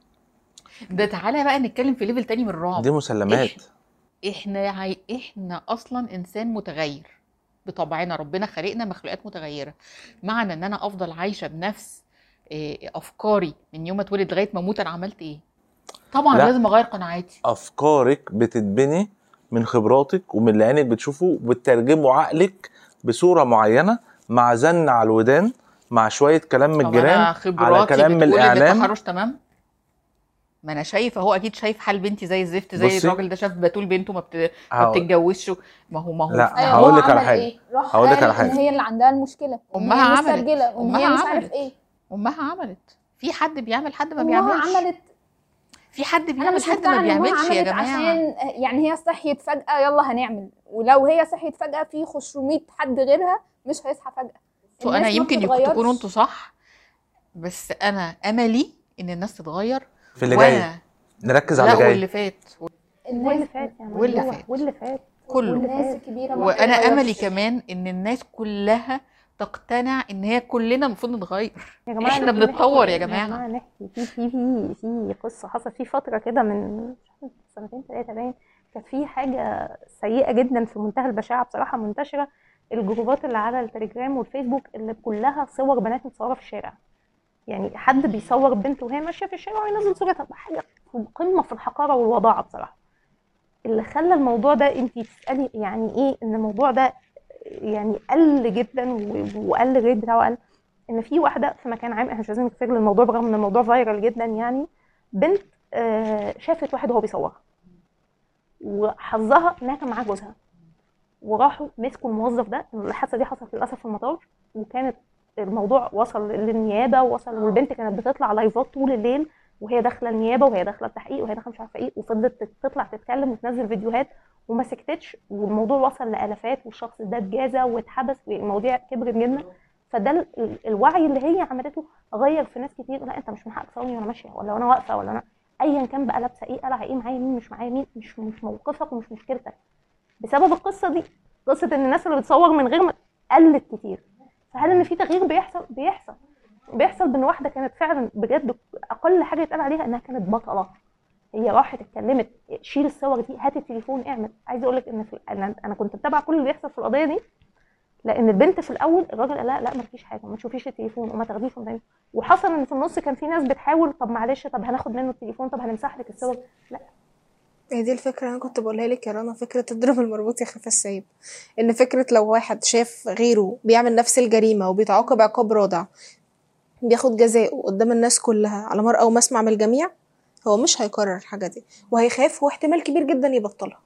ده تعالى بقى نتكلم في ليفل تاني من الرعب دي مسلمات احنا عاي... احنا اصلا انسان متغير بطبعنا ربنا خلقنا مخلوقات متغيره معنى ان انا افضل عايشه بنفس إيه، افكاري من يوم ما اتولد لغايه ما اموت انا عملت ايه طبعا لا. لازم اغير قناعاتي افكارك بتتبني من خبراتك ومن اللي عينك بتشوفه وبتترجمه عقلك بصوره معينه مع زن على الودان مع شويه كلام من طب الجيران انا على خبراتي كلام من بتقول ان الاعلام التحرش تمام ما انا شايفه هو اكيد شايف حال بنتي زي الزفت زي بصي. الراجل ده شاف بتول بنته ما, بت... ما هقول- بتتجوزش ما هو ما هو لا، ايوه هقول هو لك على عمل حاجة. ايه راح هقول لك قال على ان حاجة. هي اللي عندها المشكله وإن أمها هي عملت. مسترجله وان هي أمها مش عملت. عارف ايه امها عملت في حد بيعمل حد ما امها بيعملش عملت في حد انا بيعمل مش حد ما مقتنعه ان امها بيعملش يا عملت جماعه عشان يعني هي صحيت فجاه يلا هنعمل ولو هي صحيت فجاه في 500 حد غيرها مش هيصحى فجاه انتوا انا الناس ما يمكن بتتغيرش. تكونوا انتوا صح بس انا املي ان الناس تتغير في اللي جاي وانا نركز على لا اللي واللي جاي فات واللي الناس فات يا ماما. واللي هو- فات. واللي فات كله واللي الناس فات. الكبيره ما وانا بتتغيرش. املي كمان ان الناس كلها تقتنع ان هي كلنا المفروض نتغير يا جماعه إحنا نحكي- بنتطور يا يا جماعة. جماعه نحكي في في في في قصه حصلت في فتره كده من مش عارفة سنتين ثلاثه باين كانت في حاجه سيئه جدا في منتهى البشاعه بصراحه منتشره الجروبات اللي على التليجرام والفيسبوك اللي كلها صور بنات متصوره في الشارع يعني حد بيصور بنت وهي ماشيه في الشارع وينزل صورتها حاجه في قمه في الحقاره والوضاعه بصراحه اللي خلى الموضوع ده انت تسالي يعني ايه ان الموضوع ده يعني قل جدا و- وقل الريت بتاعه قل ان في واحده في مكان عام احنا مش لازم نكفر الموضوع برغم ان الموضوع فايرال جدا يعني بنت آه، شافت واحد وهو بيصورها وحظها انها كان معاها جوزها وراحوا مسكوا الموظف ده الحادثه دي حصلت للاسف في المطار وكانت الموضوع وصل للنيابه ووصل والبنت كانت بتطلع لايفات طول الليل وهي داخله النيابه وهي داخله التحقيق وهي داخله مش عارفه ايه وفضلت تطلع تتكلم وتنزل فيديوهات وما سكتتش والموضوع وصل لالافات والشخص ده اتجازى واتحبس والمواضيع كبرت جدا فده ال- ال- الوعي اللي هي عملته غير في ناس كتير لا انت مش من حقك تصورني وانا ماشيه ولا وانا واقفه ولا انا ايا كان بقى لابسه ايه قلع ايه معايا مين مش معايا مين مش مش موقفك ومش مشكلتك بسبب القصه دي قصه ان الناس اللي بتصور من غير ما قلت كتير فهل ان في تغيير بيحصل بيحصل بيحصل بان واحده كانت فعلا بجد اقل حاجه يتقال عليها انها كانت بطله هي راحت اتكلمت شيل الصور دي هات التليفون اعمل عايزه اقول لك ان في انا انا كنت متابعه كل اللي بيحصل في القضيه دي لان البنت في الاول الراجل قال لا لا ما فيش حاجه ما تشوفيش التليفون وما تاخديش وما تعمليش. وحصل ان في النص كان في ناس بتحاول طب معلش طب هناخد منه التليفون طب هنمسح لك الصور لا هي دي الفكرة اللي أنا كنت بقولها لك يا رنا فكرة تضرب المربوط يخاف السايب إن فكرة لو واحد شاف غيره بيعمل نفس الجريمة وبيتعاقب عقاب رادع بياخد جزاءه قدام الناس كلها على مرأى ومسمع من الجميع هو مش هيكرر الحاجة دي وهيخاف واحتمال كبير جدا يبطلها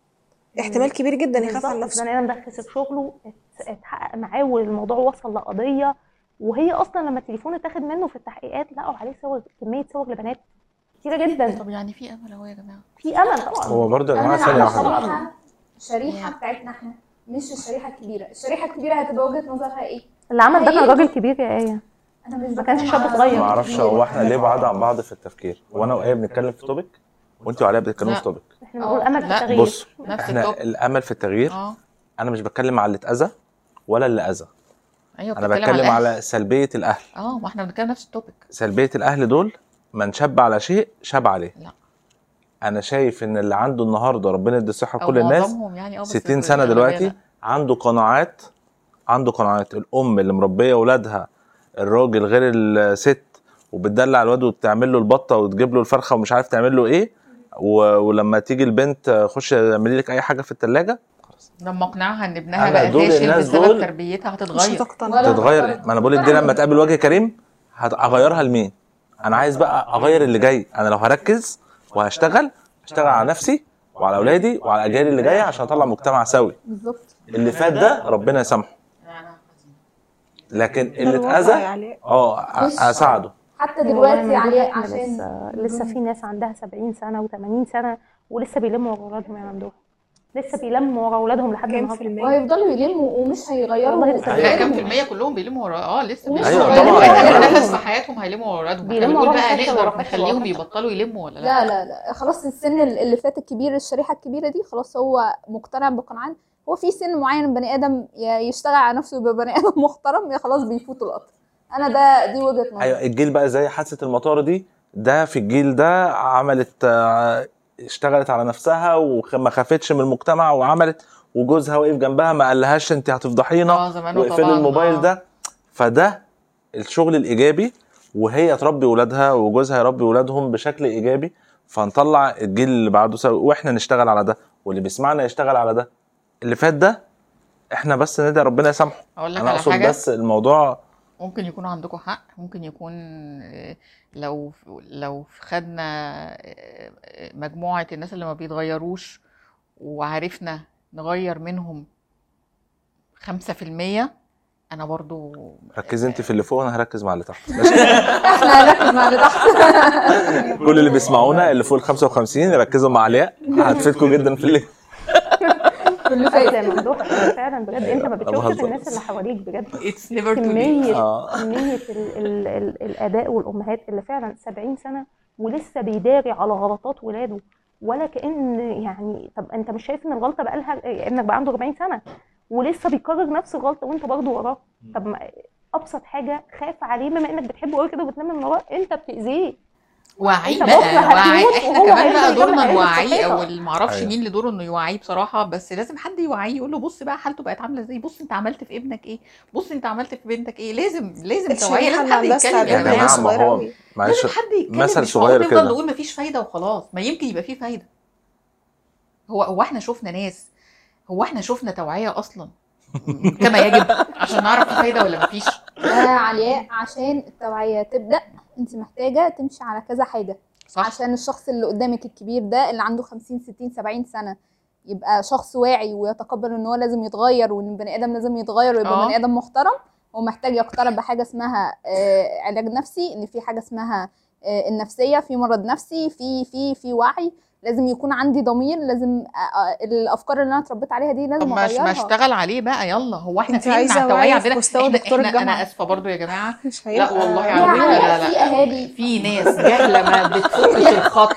احتمال كبير جدا يخاف عن بالظبط، نفسه البني ادم ده خسر شغله ات- اتحقق معاه والموضوع وصل لقضيه وهي اصلا لما التليفون اتاخد منه في التحقيقات لقوا عليه صور كميه صور لبنات كتيره جدا طب يعني في امل اهو يا جماعه في امل طبعا هو برضه يا أنا جماعه ثانيه على واحده شريحة الشريحة بتاعتنا احنا مش الشريحة الكبيرة الشريحة الكبيرة هتبقى وجهة نظرها ايه اللي عمل ده كان حقيقي. راجل كبير يا ايه انا مش ما كانش بتكلم شاب على صغير. ما راجل اعرفش كبير. هو احنا ليه بعاد عن بعض في التفكير وانا وايه بنتكلم في توبيك وانت وعليا بتتكلموا لا. في توبيك احنا بنقول امل في لا. التغيير بص نفس احنا التوب الامل في التغيير اه انا مش بتكلم على اللي اتاذى ولا اللي اذى ايوه انا بتتكلم بتكلم الأهل. على سلبيه الاهل اه ما احنا بنتكلم نفس التوبيك سلبيه الاهل دول من شاب على شيء شاب عليه لا. انا شايف ان اللي عنده النهارده ربنا يدي الصحه او لكل الناس معظمهم يعني اه بس 60 سنه الأغلبية دلوقتي لا. عنده قناعات عنده قناعات الام اللي مربيه اولادها الراجل غير الست وبتدلع الواد وبتعمل له البطه وتجيب له الفرخه ومش عارف تعمل له ايه و... ولما تيجي البنت خش اعملي لك اي حاجه في الثلاجه لما اقنعها ان ابنها أنا بقى دول فاشل الناس بسبب دول تربيتها مش هتتغير هتقتنع ولا تتغير هتقتنع. ما انا بقول لك دي لما تقابل وجه كريم هغيرها لمين انا عايز بقى اغير اللي جاي انا لو هركز وهشتغل هشتغل على نفسي وعلى اولادي وعلى الاجيال اللي جايه عشان اطلع مجتمع سوي بالظبط اللي فات ده ربنا يسامحه لكن اللي الوضع اتاذى يعني اه بص. أ- اساعده حتى والله دلوقتي الموضوع عليه احنا عشان لسه لسه في ناس عندها 70 سنه و80 سنه ولسه بيلموا ورا اولادهم يا ممدوح لسه بيلموا ورا اولادهم لحد كام في النهارده المية؟ وهيفضلوا يلموا ومش هيغيروا والله لسه لا كام في تفكيرهم. المية كلهم بيلموا ورا اه لسه ومش بيلموا أيوة ورا طبعاً. اخر أيوة. نفس في حياتهم هيلموا ورا اولادهم احنا بيلموا بنقول وراهم بقى فشل نقدر ورا فشل نخليهم ورا فشل. يبطلوا يلموا ولا لا لا لا لا خلاص السن اللي فات الكبير الشريحة الكبيرة دي خلاص هو مقتنع بقناعات هو في سن معين البني ادم يا يشتغل على نفسه يبقى بني ادم محترم يا خلاص بيفوت القطر انا ده دي وجهة نظري ايوه الجيل بقى زي حادثه المطار دي ده في الجيل ده عملت آه، اشتغلت على نفسها وما خافتش من المجتمع وعملت وجوزها وقف جنبها ما قالهاش انت هتفضحينا اه زمان واقفلي طبعا الموبايل آه. ده فده الشغل الايجابي وهي تربي ولادها وجوزها يربي ولادهم بشكل ايجابي فنطلع الجيل اللي بعده سوي واحنا نشتغل على ده واللي بيسمعنا يشتغل على ده اللي فات ده احنا بس ندعي ربنا يسامحه اقول لك انا على اقصد حاجه بس الموضوع ممكن يكون عندكم حق ممكن يكون آه، لو لو خدنا آه، آه، مجموعة الناس اللي ما بيتغيروش وعرفنا نغير منهم خمسة في المية أنا برضو ركزي انت في اللي فوق وانا هركز مع اللي تحت احنا هنركز مع اللي تحت كل اللي بيسمعونا اللي فوق ال 55 يركزوا مع علياء هتفيدكم جدا في الليل بالنسبه زي ممدوح فعلا بجد انت ما بتشوفش بهزر في الناس بس. اللي حواليك بجد It's never too late كميه آه. كميه ال ال ال الاباء والامهات اللي فعلا 70 سنه ولسه بيداري على غلطات ولاده ولا كأن يعني طب انت مش شايف ان الغلطه بقى لها ابنك بقى عنده 40 سنه ولسه بيكرر نفس الغلطه وانت برضه وراه طب ما ابسط حاجه خاف عليه بما انك بتحبه قوي كده وبتنام من وراه انت بتاذيه وعي انت بقى بكرة وعي هتموت احنا وهو كمان بقى هيفضل دورنا يكمل نوعيه عيشته او اللي معرفش أيوة. مين اللي دوره انه يوعيه بصراحه بس لازم حد يوعيه يقول له بص بقى حالته بقت عامله ازاي بص انت عملت في ابنك ايه بص انت عملت في بنتك ايه لازم لازم توعيه الشريحة لازم اللي حد عندها يتكلم استعداد يا يا وهي جماعه جماعه ما صغيرة هو أوي. معلش لازم حد يتكلم مثل مش معقول صغير نفضل كده. نقول مفيش فايده وخلاص ما يمكن يبقى فيه فايده هو هو احنا شفنا ناس هو احنا شفنا توعيه اصلا كما يجب عشان نعرف في فايده ولا مفيش يا علياء عشان التوعية تبدأ انت محتاجة تمشي على كذا حاجة صح عشان الشخص اللي قدامك الكبير ده اللي عنده 50 60 70 سنة يبقى شخص واعي ويتقبل ان هو لازم يتغير وان البني ادم لازم يتغير ويبقى آه. بني ادم محترم هو محتاج يقترب بحاجة اسمها آه، علاج نفسي ان في حاجة اسمها آه، النفسية في مرض نفسي في في في وعي لازم يكون عندي ضمير لازم آه، آه، الافكار اللي انا اتربيت عليها دي طب لازم ما ما اغيرها اشتغل عليه بقى يلا هو احنا انت فين عايزة مع التوعيه وعي في عندنا مستوى احنا, دكتور احنا انا الجامعة. اسفه برضو يا جماعه مش لا هيبقى والله يا على فكره لا علياء لا في اهالي في ناس جهله ما بتفكش الخط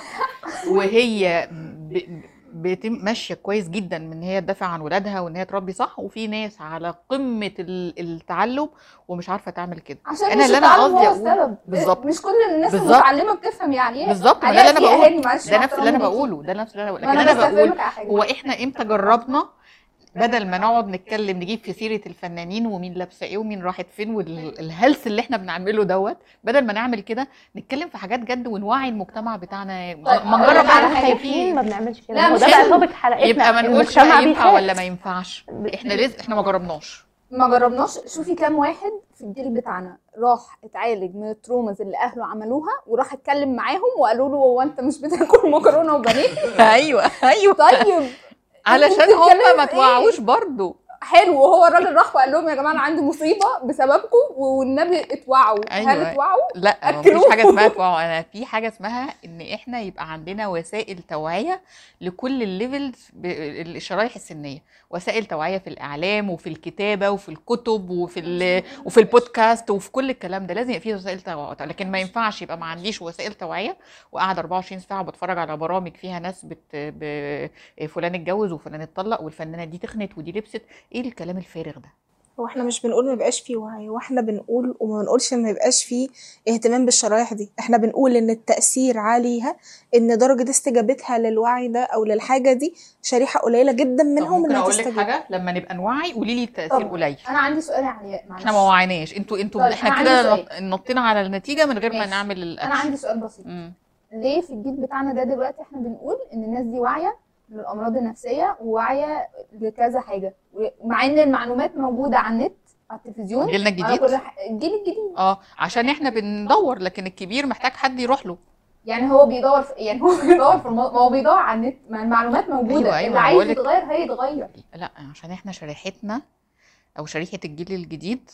وهي ب... بتم ماشيه كويس جدا من ان هي تدافع عن ولادها وان هي تربي صح وفي ناس على قمه ال- التعلم ومش عارفه تعمل كده عشان أنا مش اللي أنا التعلم قصدي هو أقول- السبب بالظبط. مش كل الناس بالظبط. المتعلمه بتفهم يعني ايه بالظبط ما ده عليها اللي انا في أهالي بقوله معلش ده مع نفس اللي انا احترامي بقوله ده نفس اللي انا بقوله ما لكن انا انا بقول بستفهمك على حاجه هو احنا امتى جربنا بدل ما نقعد نتكلم نجيب في سيره الفنانين ومين لابسه ايه ومين راحت فين والهلس اللي احنا بنعمله دوت بدل ما نعمل كده نتكلم في حاجات جد ونوعي المجتمع بتاعنا ما أقول نجرب لك على حاجه حاجة. خايفين ما خايفين بنعملش كده لا، هو مش ده بقى لازم. توبك حلقتنا يبقى ما نقولش المجتمع بقى ينفع بيخاف. ولا ما ينفعش احنا لازم احنا ما جربناش ما جربناش شوفي كام واحد في الجيل بتاعنا راح اتعالج من الترومز اللي اهله عملوها وراح اتكلم معاهم وقالوا له هو انت مش بتاكل مكرونه وبانيه ايوه ايوه طيب علشان بتتكلمي هم ما في إيه؟ توعوش برضو حلو وهو الراجل راح وقال لهم يا جماعه انا عندي مصيبه بسببكم والنبي اتوعوا هل أيوة. اتوعوا لا ما أكلوه. فيش حاجه اسمها توعوا انا في حاجه اسمها ان احنا يبقى عندنا وسائل توعيه لكل الليفلز ب- الشرايح السنيه وسائل توعيه في الاعلام وفي الكتابه وفي الكتب وفي ال- وفي البودكاست وفي كل الكلام ده لازم يبقى فيه وسائل توعيه لكن ما ينفعش يبقى ما عنديش وسائل توعيه وقاعد 24 ساعه بتفرج على برامج فيها ناس بت ب... فلان اتجوز وفلان اتطلق والفنانه دي تخنت ودي لبست ايه الكلام الفارغ ده هو احنا مش بنقول ما يبقاش فيه وعي واحنا بنقول وما بنقولش ان ما يبقاش فيه اهتمام بالشرايح دي احنا بنقول ان التأثير عليها ان درجة استجابتها للوعي ده او للحاجة دي شريحة قليلة جدا طب منهم ممكن انها اقول لك تستجيب حاجه لما نبقى نوعي قولي لي التاثير طب قليل انا عندي سؤال يا علياء معلش احنا ما وعيناش انتوا انتوا طيب، احنا أنا كده عندي نط- نطينا على النتيجه من غير ما ماشي. نعمل انا الاكشن عندي سؤال بسيط مم. ليه في الجيل بتاعنا ده دلوقتي احنا بنقول ان الناس دي واعيه للامراض النفسيه وواعيه لكذا حاجه مع ان المعلومات موجوده على النت على التلفزيون جيلنا على الجديد كل ح- الجيل الجديد اه عشان احنا بندور لكن الكبير محتاج حد يروح له يعني هو بيدور في يعني هو بيدور في المو... ما هو بيدور على النت ما المعلومات موجوده أيوة، أيوة، اللي أنا عايز بقولك- يتغير هيتغير لا عشان احنا شريحتنا او شريحه الجيل الجديد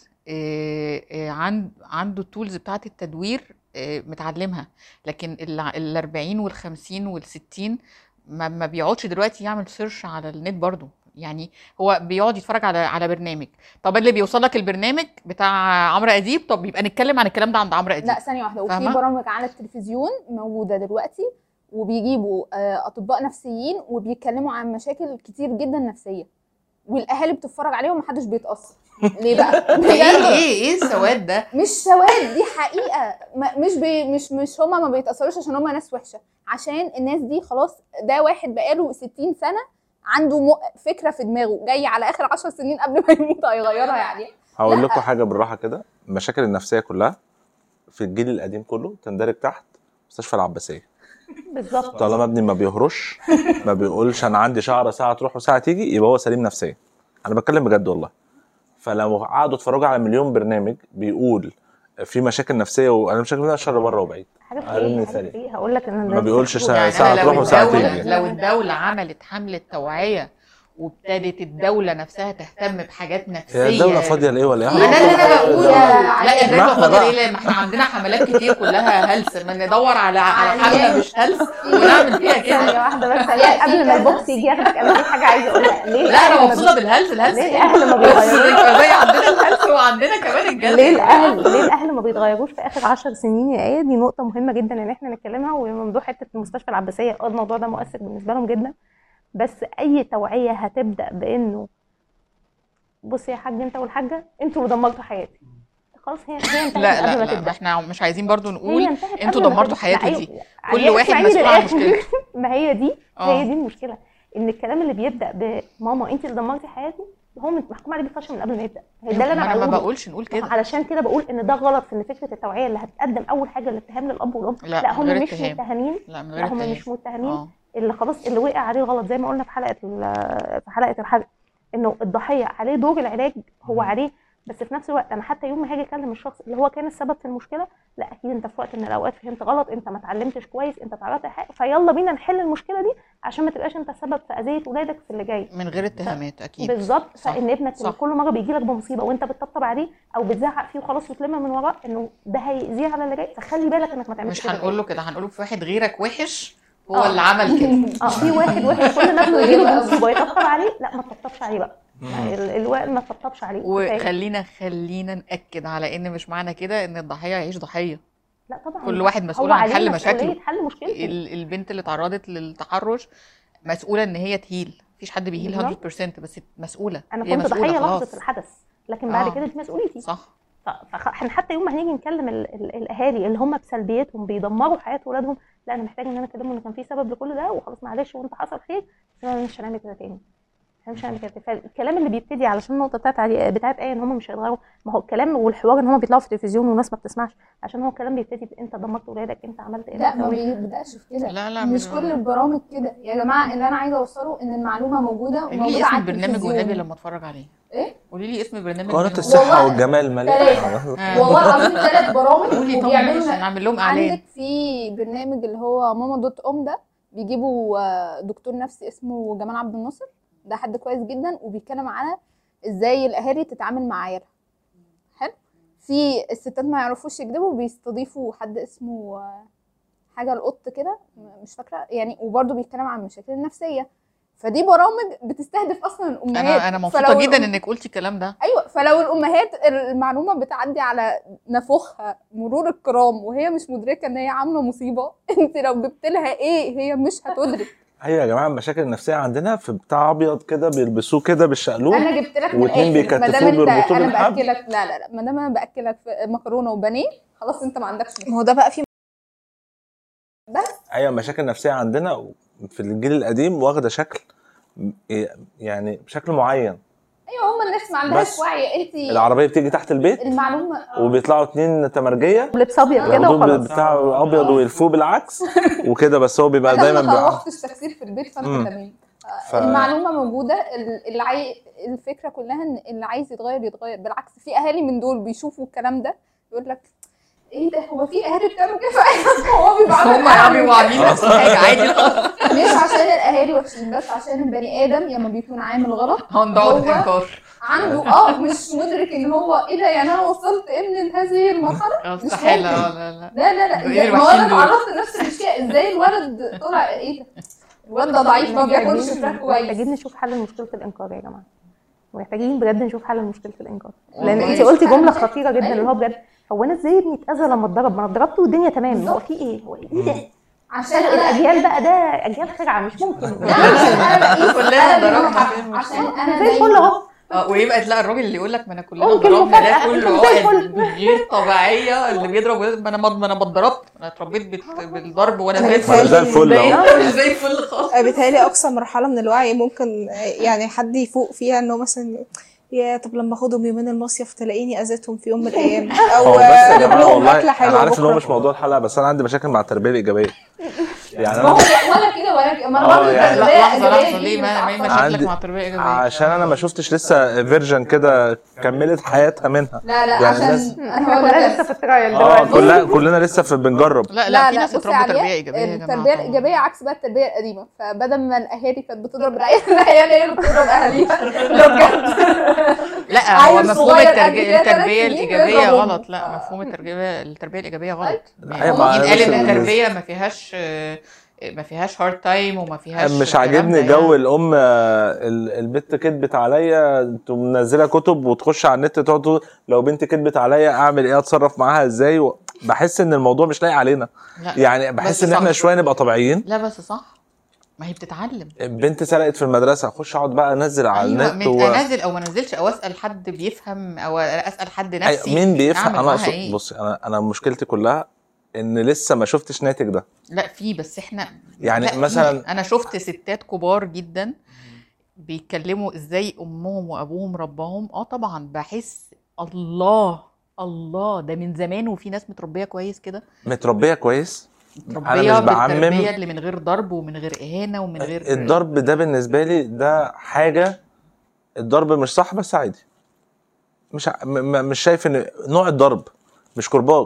آه، آه، عند عنده التولز بتاعه التدوير آه، متعلمها لكن ال 40 وال 50 وال 60 ما, ما بيقعدش دلوقتي يعمل سيرش على النت برضو يعني هو بيقعد يتفرج على على برنامج طب اللي بيوصل لك البرنامج بتاع عمرو اديب طب يبقى نتكلم عن الكلام ده عند عمرو اديب لا ثانيه واحده وفي فاهمة؟ برامج على التلفزيون موجوده دلوقتي وبيجيبوا آه، اطباء نفسيين وبيتكلموا عن مشاكل كتير جدا نفسيه والاهالي بتتفرج عليهم ومحدش بيتاثر ليه بقى ايه بجد ايه ايه السواد ده مش سواد دي حقيقه ما مش بي مش مش هما ما بيتاثروش عشان هما ناس وحشه عشان الناس دي خلاص ده واحد بقاله 60 سنه عنده م... فكره في دماغه جاي على اخر 10 سنين قبل ما يموت هيغيرها يعني هقول لا. لكم حاجه بالراحه كده المشاكل النفسيه كلها في الجيل القديم كله تندرج تحت مستشفى العباسيه بالظبط طالما ابني ما بيهرش ما بيقولش انا عندي شعره ساعه تروح وساعه تيجي يبقى هو سليم نفسيا انا بتكلم بجد والله فلو قعدوا اتفرجوا على مليون برنامج بيقول في مشاكل نفسيه وانا مشاكل نفسيه شر بره وبعيد عارف عارفني ايه سريع. عارف ايه هقول لك ان ما ده بيقولش الدكتور- ساعة- يعني ساعة أنا تروح لو وساعة الدولة تيجي. لو الدولة عملت حملة توعية وابتدت الدولة نفسها تهتم بحاجات نفسية هي الدوله فاضيه لايه ولا ايه انا لا لا بقول يا لا علي، الدولة ما احنا فاضية بقى. ليه ما احنا عندنا حملات كتير كلها هلس ما ندور على على علي. حملة مش هلس ونعمل فيها ثانية كده واحدة بس لا، هي في قبل ما كذا. البوكس يجي ياخدك انا في حاجة عايزة اقولها ليه لا انا الأهل ما مبسوطة بالهلس الهلس ليه إيه؟ الأهل ما بس بيغيروش؟ يبقى زي عندنا الهلس عندنا كمان الجد ليه الاهل ليه الاهل ما بيتغيروش في اخر 10 سنين يا ايه دي نقطه مهمه جدا ان احنا نتكلمها وموضوع حته المستشفى العباسيه اه الموضوع ده مؤثر بالنسبه لهم جدا بس اي توعيه هتبدا بانه بص يا حاج انت والحاجه انتوا اللي دمرتوا حياتي خلاص هي هي انتهت لا قبل لا ما لا تبدا احنا مش عايزين برضو هي نقول انتهت انتوا قبل ما دمرتوا تبدأ. حياتي لا، دي أيوة. كل عليا واحد اسمعيني مسؤول عن للآخر. مشكلته ما هي دي اه. هي دي المشكله ان الكلام اللي بيبدا بماما انت اللي دمرتي حياتي هو من- محكوم عليه بالفشل من قبل ما يبدا هي ده اللي انا ما انا ما بقوله بقولش نقول ما هو كده علشان كده بقول ان ده غلط في ان فكره التوعيه اللي هتقدم اول حاجه الاتهام للاب والام لا، لا هم من غير مش اتهام. متهمين لا من غير لا هم اتهام مش متهمين اه اللي خلاص اللي وقع عليه الغلط زي ما قلنا في حلقه ال- في حلقه الحرق انه الضحيه عليه دور العلاج هو عليه بس في نفس الوقت انا حتى يوم ما هاجي اكلم الشخص اللي هو كان السبب في المشكله لا اكيد انت في وقت من الاوقات فهمت غلط انت ما اتعلمتش كويس انت اتعرضت لحاجه فيلا بينا نحل المشكله دي عشان ما تبقاش انت السبب في اذيه ولادك في اللي جاي من غير اتهامات اكيد بالظبط صح، فان ابنك اللي صح. كل مره بيجي لك بمصيبه وانت بتطبطب عليه او بتزعق فيه وخلاص وتلم من وراه انه ده هيأذيه على اللي جاي فخلي بالك انك ما تعملش مش كده هنقول له كده هنقول له في واحد غيرك وحش هو اه. اللي عمل كده اه في واحد واحد كل ما ابنه يجي له بمصيبه يطبطب عليه لا ما تطبطبش عليه بقى يعني ال- الوائل ما تطبطبش عليه كفاية. وخلينا خلينا ناكد على ان مش معنى كده ان الضحيه يعيش ضحيه لا طبعا كل واحد هو مسؤول عن عليه حل مسؤولية مشاكله. حل مشكلته ال- البنت اللي اتعرضت للتحرش مسؤوله ان هي تهيل مفيش حد بيهيل بالظبط. 100% بس مسؤوله انا هي كنت مسؤولة ضحيه خلاص. لحظه الحدث لكن بعد آه. كده دي مسؤوليتي صح فاحنا حتى يوم ما هنيجي نكلم ال- ال- الاهالي اللي هم بسلبيتهم بيدمروا حياه ولادهم لا انا محتاج ان انا اكلمهم ان كان في سبب لكل ده وخلاص معلش وانت حصل خير بس انا مش هنعمل كده تاني احنا مش هنعمل كده تاني فالكلام اللي بيبتدي علشان النقطه بتاعت علي بتاعت ايه ان هم مش هيتغيروا ما هو الكلام والحوار ان هم بيطلعوا في التلفزيون والناس ما بتسمعش عشان هو الكلام بيبتدي ب- انت دمرت ولادك انت عملت ايه لا انت ما سويت. بيبداش في كده لا لا مش كل البرامج كده يا جماعه اللي انا عايزه اوصله ان المعلومه موجوده قولي لي وموجوده اسم على البرنامج التلفزيون. والنبي لما اتفرج عليه ايه قولي لي اسم البرنامج قناة والنبي. الصحة والله والجمال ملك آه. والله العظيم ثلاث برامج قولي طبعا وبيعملوا عشان نعمل لهم اعلان عندك في برنامج اللي هو ماما دوت ام ده بيجيبوا آه، دكتور نفسي اسمه جمال عبد الناصر ده حد كويس جدا وبيتكلم على ازاي الاهالي تتعامل مع عيالها حلو في الستات ما يعرفوش يكذبوا بيستضيفوا حد اسمه آه، حاجه القط كده م- مش فاكره يعني وبرده بيتكلم عن المشاكل النفسيه فدي برامج بتستهدف اصلا الامهات انا انا مبسوطه فلو جدا الأم- انك قلتي الكلام ده ايوه فلو الامهات المعلومه بتعدي على نافوخها مرور الكرام وهي مش مدركه ان هي عامله مصيبه انت لو جبت لها ايه هي مش هتدرك ايوه يا جماعه المشاكل النفسيه عندنا في بتاع ابيض كده بيلبسوه كده بالشقلوب انا جبت لك من واتنين الاخر ما بيكتفوه دام انت بيربطوه انا بالحبل. باكلك لا لا لا ما دام انا باكلك في مكرونه وبانيه خلاص انت ما عندكش مشكله ما هو ده بقى في ايوه المشاكل النفسيه عندنا في الجيل القديم واخده شكل م- يعني بشكل معين ايوه هم الناس ما عندهاش بس وعي انت العربيه بتيجي تحت البيت المعلومه وبيطلعوا اتنين تمرجيه لبس ابيض كده ياخدوه وخلاص بتاع ابيض ويلفوه بالعكس وكده بس هو بيبقى انا دايما ما بيبقى خوفتش تفسير في البيت فانت مم. تمام ف- المعلومه موجوده ال- اللي عاي... الفكره كلها ان اللي عايز يتغير يتغير بالعكس في اهالي من دول بيشوفوا الكلام ده يقول لك ايه ده هو في اهالي بتعمل كده في عيالهم هو بيبقى عامل هم يا بيبقوا عاملين نفس الحاجه عادي خالص مش عشان الاهالي وحشين بس عشان البني ادم لما بيكون عامل غلط هنقعد هو انكار عنده اه مش مدرك ان هو ايه ده يعني انا وصلت ابني لهذه المرحله استحاله ممكن. لا لا لا لا لا إيه إزاي- ما هو الوحشين انا دول؟ اتعرضت لنفس المشكله ازاي الولد طلع ايه ده الولد ده ضعيف ما بياكلش فراخ كويس محتاجين نشوف حل لمشكله الانكار يا جماعه محتاجين بجد نشوف حل لمشكله الانكار لان والله. انت قلتي جمله أيوة. خطيره جدا اللي هو بجد هو انا ازاي ابني اتاذى لما اتضرب ما انا اتضربت والدنيا تمام هو في ايه هو ايه ده عشان انا الاجيال بقى ده اجيال خرعه مش ممكن لا عشان انا بقيس كلنا أنا ضربنا بروح في المشكلة. عشان انا زي الفل اهو اه ويبقى تلاقي الراجل اللي يقول لك ما انا كلنا ممكن ضربنا ده مفاجأة، كله أنت زي عقد غير طبيعيه اللي بيضرب ولاد- ما انا ما انا ما اتضربت انا اتربيت بت- بالضرب وانا زي الفل زي الفل اهو أنا زي الفل خالص بيتهيألي أقصى مرحلة من الوعي ممكن يعني حد يفوق فيها إنه مثلا يا طب لما اخدهم يومين المصيف تلاقيني اذيتهم في يوم من الايام او هو بس يا اجيب جماعه لهم والله اكله حلوه انا عارف ان هو بكرة. مش موضوع الحلقه بس انا عندي مشاكل مع التربيه الايجابيه يعني ما هو انا ولا كده ولا كده ما انا آه، برضه يعني- لا التربية لحظه الإيجابية لحظه دي ليه ما ما ايه متعصبة. مشاكلك عندي- مع التربيه الايجابيه عشان انا ما شفتش لسه فيرجن كده كملت حياتها منها لا لا يعني عشان الناس- انا احنا هقول لك كلنا بس. لسه في الترايل اه دلوقتي كلنا كلنا لسه في بنجرب لا لا في ناس بصي اتربوا عليا، تربيه ايجابيه يا جماعه التربيه طبعاً. الايجابيه عكس بقى التربيه القديمه فبدل ما الاهالي كانت بتضرب العيال العيال هي اللي بتضرب اهاليها لو بجد لا هو عيل مفهوم صغير قد التربيه كده، تلات التربيه سنين الايجابيه بيضرب غلط لا مفهوم التربيه التربيه الايجابيه غلط أيوة، ما مين أنا قال بس ان ال- التربيه ما فيهاش آه، ما فيهاش هارد تايم وما فيهاش مش الكلام عاجبني ده جو يعني. الام آه، ال- البت كدبت عليا تقوم منزله كتب وتخش على النت تقعد تقول لو بنتي كدبت عليا اعمل ايه اتصرف معاها ازاي و... بحس ان الموضوع مش لايق علينا لا يعني بحس بس ان احنا صح. شويه نبقى طبيعيين لا بس صح ما هي بتتعلم بنت سرقت في المدرسه اخش اقعد بقى انزل على ايوه النت من و... انزل او ما انزلش او اسال حد بيفهم او اسال حد أيوة، نفسي مين بيفهم أعمل انا معاها اقصد إيه؟ بصي انا انا مشكلتي كلها ان لسه ما شفتش ناتج ده لا في بس احنا يعني لا في. مثلا- انا شفت ستات كبار جدا بيتكلموا ازاي امهم وابوهم رباهم اه طبعا بحس الله الله ده من زمان وفي ناس متربيه كويس كده متربيه كويس متربيه مش بعمم. بالتربيه اللي من غير ضرب ومن غير اهانه ومن غير الضرب ده بالنسبه لي ده حاجه الضرب مش صح بس عادي مش ع- م- م- مش شايف ان نوع الضرب مش كرباج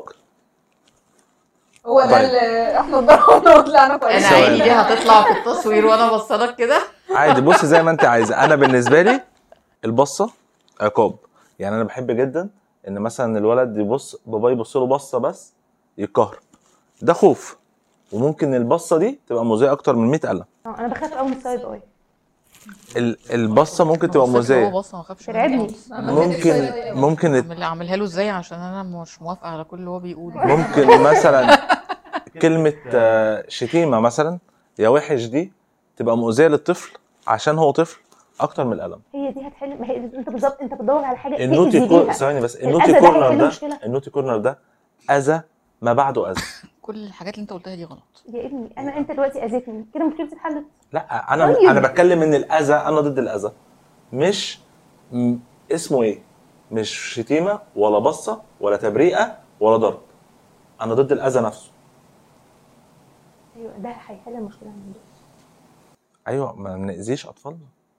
هو طيب. ده اللي احنا ضربنا وطلعنا انا كويس ثواني. عيني دي هتطلع في التصوير وانا بصلك كده عادي بص زي ما انت عايزه انا بالنسبه لي البصه عقاب يعني انا بحب جدا ان مثلا الولد يبص بابا يبص له بصه بس يتكهرب ده خوف وممكن البصه دي تبقى مؤذيه اكتر من 100 قلم اه انا بخاف قوي من السايد اي ال- البصه ممكن تبقى بصيت له هو مؤذيه بص ما خافش ترعبني. ممكن ممكن الت- اعمل اعملها له ازاي عشان انا مش موافقه على كل اللي هو بيقوله ممكن مثلا كلمة آه، شتيمة مثلا يا وحش دي تبقى مؤذية للطفل عشان هو طفل أكتر من الألم هي دي هتحل ما هي انت بالظبط انت بتدور على حاجه النوتي تأذي كور بيها. ثواني بس الأذى النوتي ده كورنر هيحل ده مشكلة. النوتي كورنر ده أذى ما بعده أذى كل الحاجات اللي انت قلتها دي غلط يا ابني انا انت دلوقتي اذيتني كده مشكلتي اتحلت لا أنا طيب. أنا بتكلم إن الأذى أنا ضد الأذى مش م- اسمه إيه مش شتيمة ولا بصة ولا تبريئة ولا ضرب أنا ضد الأذى نفسه ايوه ده هيحل المشكله عندي أيوه ما نأذيش أطفالنا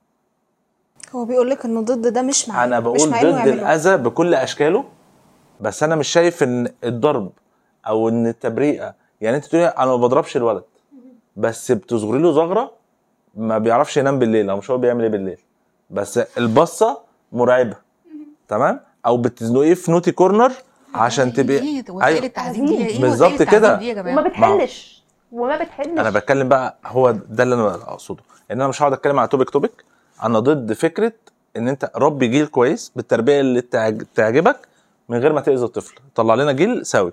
هو بيقول لك انه ضد ده مش مع انا مش بقول مع إنه ضد يعمله. الاذى بكل اشكاله بس انا مش شايف ان الضرب او ان التبريئه يعني انت تقولي انا ما بضربش الولد بس بتصغري له زغره ما بيعرفش ينام بالليل او مش هو بيعمل ايه بالليل بس البصه مرعبه تمام او بتزنقيه في نوتي كورنر عشان تبقي ايه وسائل أيوة. التعذيب دي ايه بالظبط وسائل كده. التعذيب دي يا وما جماعه بتحلش وما بتحلش انا بتكلم بقى هو ده اللي انا اقصده ان انا مش هقعد اتكلم على توبيك توبيك انا ضد فكره ان انت ربي جيل كويس بالتربيه اللي تعج- تعجبك من غير ما تاذي الطفل طلع لنا جيل سوي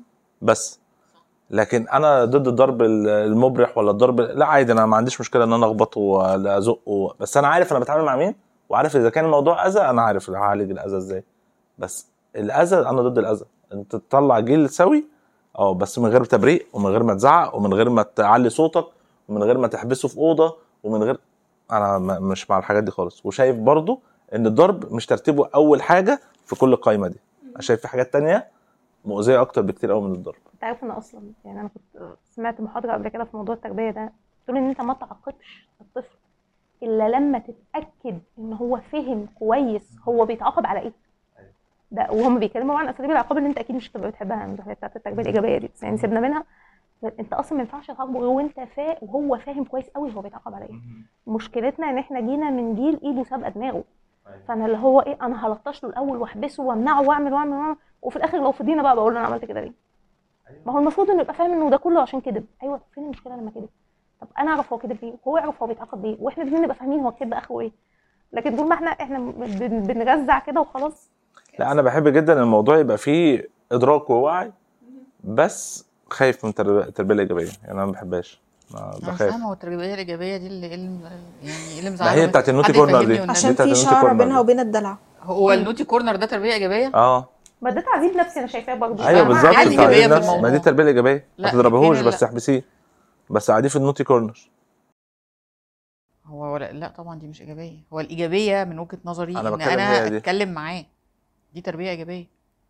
بس لكن انا ضد الضرب ال- المبرح ولا الضرب لا عادي انا ما عنديش مشكله ان انا اخبطه ولا ازقه بس انا عارف انا بتعامل مع مين وعارف اذا كان الموضوع اذى انا عارف هعالج الاذى ازاي بس الاذى انا ضد الاذى انت تطلع جيل سوي اه بس من غير تبريء ومن غير ما تزعق ومن غير ما تعلي صوتك ومن غير ما تحبسه في اوضه ومن غير انا م- مش مع الحاجات دي خالص وشايف برضو ان الضرب مش ترتيبه اول حاجه في كل القايمه دي انا شايف في حاجات تانية مؤذيه اكتر بكتير قوي من الضرب انت عارف ان اصلا يعني انا كنت سمعت محاضره قبل كده في موضوع التربيه ده بتقول ان انت ما تعاقبش الطفل الا لما تتاكد ان هو فهم كويس هو بيتعاقب على ايه ده وهم بيتكلموا عن اساليب العقاب اللي انت اكيد مش هتبقى بتحبها اللي هي بتاعت التربيه الايجابيه دي بس يعني سيبنا منها انت اصلا ما ينفعش تعاقبه غير وانت فا وهو فاهم كويس قوي هو بيتعاقب على ايه مشكلتنا ان احنا جينا من جيل ايده سابقه دماغه فانا اللي هو ايه انا هلطش له الاول واحبسه وامنعه واعمل واعمل واعمل وفي الاخر لو فضينا بقى بقول له انا عملت كده ليه ما هو المفروض انه يبقى فاهم انه ده كله عشان كذب ايوه طب فين المشكله لما كذب طب انا اعرف هو كذب ليه وهو يعرف هو بيتعاقب ليه واحنا الاثنين نبقى فاهمين هو الكذب اخره ايه لكن طول ما احنا احنا بن- بنرزع كده وخلاص لا انا بحب جدا الموضوع يبقى فيه ادراك ووعي بس خايف من التربيه التربية الايجابيه يعني انا ما بحبهاش ما انا مش بخاف فاهمه هو التربيه الايجابيه دي اللي إيه الم- يعني ايه اللي ما مزعله هي بس؟ بتاعت النوتي حد كورنر يفهمني دي. والنبي. عشان بتاعت في النوتي شعره كورنر بينها دي. وبين الدلع هو النوتي كورنر ده تربيه ايجابيه اه ما ده تعذيب نفسي انا شايفاه برضه ايوه فاهمة؟ بالظبط حاجة انت إيجابية عايز في نفس- ما الموضوع. دي التربيه الايجابيه ما لا، تضربهوش فين بس لا. تحبسيه بس قاعدين في النوتي كورنر هو ولا لا طبعا دي مش ايجابيه هو الايجابيه من وجهه نظري أنا ان بتكلم انا هي دي. اتكلم معاه دي تربيه ايجابيه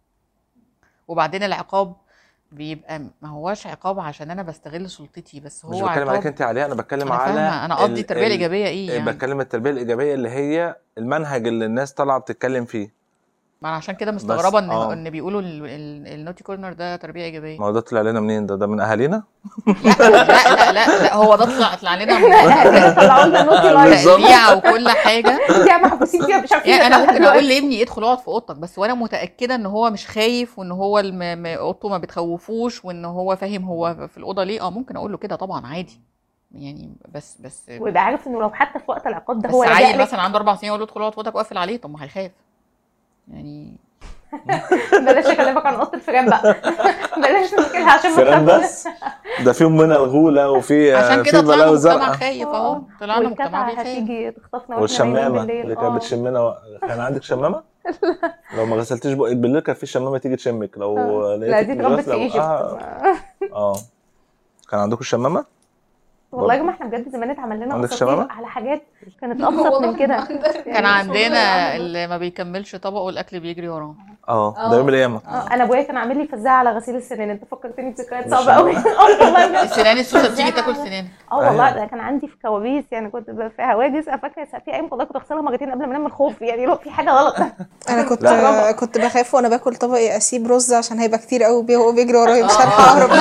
وبعدين العقاب بيبقى ما هوش عقاب عشان انا بستغل سلطتي بس هو مش بتكلم عليك عقاب انت عليها انا بتكلم انا على فاهمه انا قصدي ال- التربيه ال- الايجابيه ايه يعني بتكلم التربيه الايجابيه اللي هي المنهج اللي الناس طالعه بتتكلم فيه ما انا عشان كده مستغربه ان آه. ان بيقولوا ال- ال- النوتي كورنر ده تربيه ايجابيه ما هو ده طلع لنا منين ده ده من اهالينا لا لا لا لا هو ده طلع طلع لنا من طلعوا لنا نوتي لايف تقليع وكل حاجه دي محبوسين فيها مش عارفين يعني انا نطلع ممكن اقول دلوقتي. لابني ادخل اقعد في اوضتك بس وانا متاكده ان هو مش خايف وان هو الم- م- اوضته ما بتخوفوش وان هو فاهم هو في الاوضه ليه اه ممكن اقول له كده طبعا عادي يعني بس بس ويبقى عارف انه لو حتى في وقت العقاب ده بس هو لجأ عيل لك مثلا عنده اربع سنين اقول له ادخل اقعد في اوضتك واقفل عليه طب ما هيخاف يعني بلاش اكلمك عن اوضه الفيران بقى بلاش نحكيها عشان ما فيران تخافوش. بس ده فيهم منها الغوله وفي عشان في كده طلعنا بلاوي مجتمع زرقاء خايف اهو طلعنا مجتمع والكتعة بيخاف هتيجي تخطفنا واحنا نايمين والشمامه بالليل اللي كانت اه بتشمنا و... كان عندك شمامه؟ لو ما غسلتيش بقك بالليل كان في شمامه تيجي تشمك لو آه. لا لقيتك دي مش اتربت في غاسلة- ايجيبت اه اه كان عندكم شمامه؟ والله يا جماعه احنا بجد زمان اتعمل لنا عندك اساطير شمامة؟ على حاجات كانت ابسط من كده كان عندنا اللي ما بيكملش طبقه الاكل بيجري وراه اه ده يوم القيامه اه انا ابويا كان عامل لي فزاعه على غسيل السنان انت فكرتني بذكريات مش صعبه قوي اه والله بجد السنان السوسه بتيجي تاكل سنان اه والله أيوة. ده كان عندي في كوابيس يعني كنت ببقى في هواجس أنا فاكره في ايام والله كنت اغسلها مرتين قبل ما انام من الخوف يعني لو في حاجه غلط انا كنت لا. كنت بخاف وانا باكل طبقي اسيب رز عشان هيبقى كتير قوي بيه وهو بيجري ورايا مش عارفه اهرب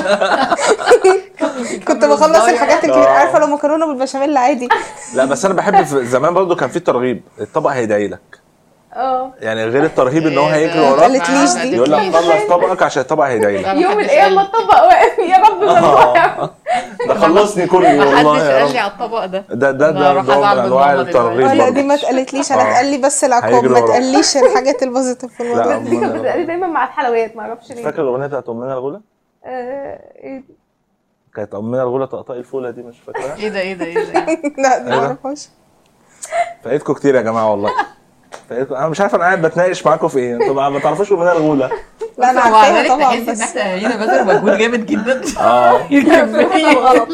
كنت بخلص الحاجات الكبيره آه. عارفه لو مكرونه بالبشاميل عادي لا بس انا بحب في زمان برضو كان في ترغيب الطبق هيدعي لك اه يعني غير الترهيب ان هو إيه هيجري ده؟ وراك قالتليش دي. يقول لك خلص طبقك عشان الطبق هيدعي لك لا، ما يوم حدش القيامه قال- الطبق واقف يا رب ممنوع آه. ده خلصني كله ما والله حدش يا قال لي رب على الطبق ده ده ده أنا ده هروح نوع أزعل من من انواع ماما دلوقتي. الترغيب لا برضو. دي ما اتقالتليش انا آه. اتقال لي بس العقاب هيجري ما وراك. اتقاليش الحاجات البوزيتيف في الموضوع لا دي كانت أمال- بتتقال دايما مع الحلويات ما اعرفش ليه فاكر الاغنيه بتاعت امنا الغولة؟ آه، إيه دي؟ كانت امنا الغولة طقطقي الفوله دي مش فاكرها؟ ايه ده ايه ده ايه ده لا دي أيوة. ما اعرفهاش فايتكم كتير يا جماعه والله فايتكم انا مش عارف انا قاعد بتناقش معاكم في ايه انتوا ما ما تعرفوش امنا الغولة لا انا بس عارفاها ومع ذلك طبعا تحس ان بس احنا هنا بذل مجهود جامد جدا اه كمية غلط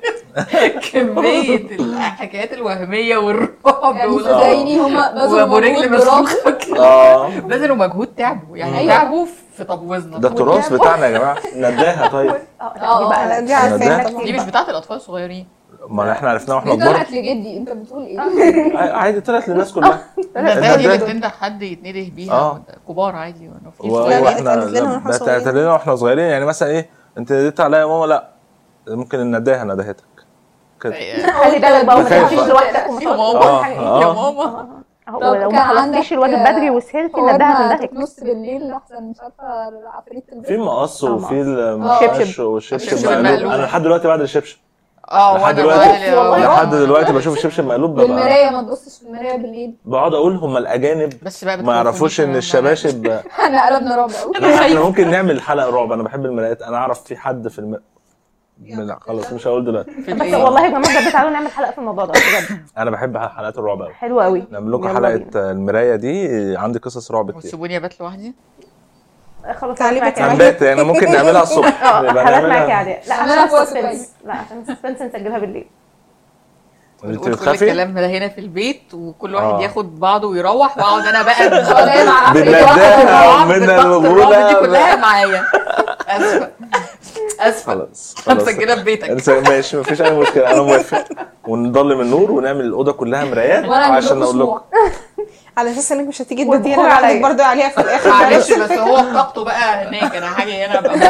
كمية الحكايات الوهمية والرعب يعني وال- صدقيني هما بذلوا وابو رجل مجهود مسلوخة برافو. اه بذلوا مجهود تعبوا يعني أيوة. تعبوا في تبويظنا ده التراث بتاعنا يا جماعه نداها طيب اه آه، دي لا، بقى دي عارفاها ده- طبعا دي مش بتاعت الاطفال الصغيرين ما احنا عرفناها واحنا دي كبار طلعت لجدي انت بتقول ايه عادي طلعت للناس كلها ده دي ده- بتنده حد يتنده بيها آه. كبار عادي وانا في و- لا، دي واحنا اتقالت لنا واحنا لا، اتقالت صغيرين. لنا واحنا صغيرين يعني مثلا ايه انت نديت عليا يا ماما لا ممكن النداهه ندهتك كده خلي بالك بقى وما بخاف تمشيش بقى. لوحدك وما يا تقعدش ماما تقول حاجة. آه. يا ماما أهو، طب ولو كان ما عندك، خلصتيش الواجب آه، بدري وسهرتي هو ندها ما تندهك تنص بالليل لحسن مش عارفه العفريت البيت في مقص آه، وفي مقص. المقش شبشب. والشبشب الشبشب مقلوب المقلوب. انا لحد دلوقتي بعد الشبشب اه لحد وانا دلوقتي بعمل- والله. آه. لحد دلوقتي بشوف الشبشب مقلوب ببقى والمرايه ما تبصش في المرايه بالليل بقعد اقول هم الاجانب بس بقى ما يعرفوش ان الشباشب احنا قلبنا رعب قوي احنا ممكن نعمل حلقه رعب انا بحب المرايات انا اعرف في حد في الم... لا خلاص مش هقول دلوقتي بس والله يا جماعه بجد تعالوا نعمل حلقه في الموضوع ده بجد انا بحب حلقات الرعب قوي حلو قوي نعمل لكم يلا حلقه بينا. المرايه دي عندي قصص رعب كتير وتسيبوني ابات لوحدي خلاص تعالي معاك يا بقى. عادي. هنبات يعني ممكن نعملها الصبح اه نبقى حالات معاك يا نعملها عادي لا نعملها عشان في وقت السسبنس كويس. لا عشان السسبنس نسجلها بالليل انت ونقول كل بتخافي الكلام ده هنا في البيت وكل واحد آه. ياخد بعضه ويروح واقعد انا بقى ولا مع عفريت بالنداهة الرعب، من بالضغط، الغولة. الرعب دي كلها معايا اسفه اسفه خلاص انا خلاص مسجله في بيتك انت ماشي مفيش اي مشكله انا موافق ونضلم النور ونعمل الاوضه كلها مرايات وانا عشان اقول لكم على اساس انك مش هتيجي والبخور تدينا عليا. لوحدك برضه عليها في الاخر معلش بس هو طاقته بقى هناك انا حاجه هنا ابقى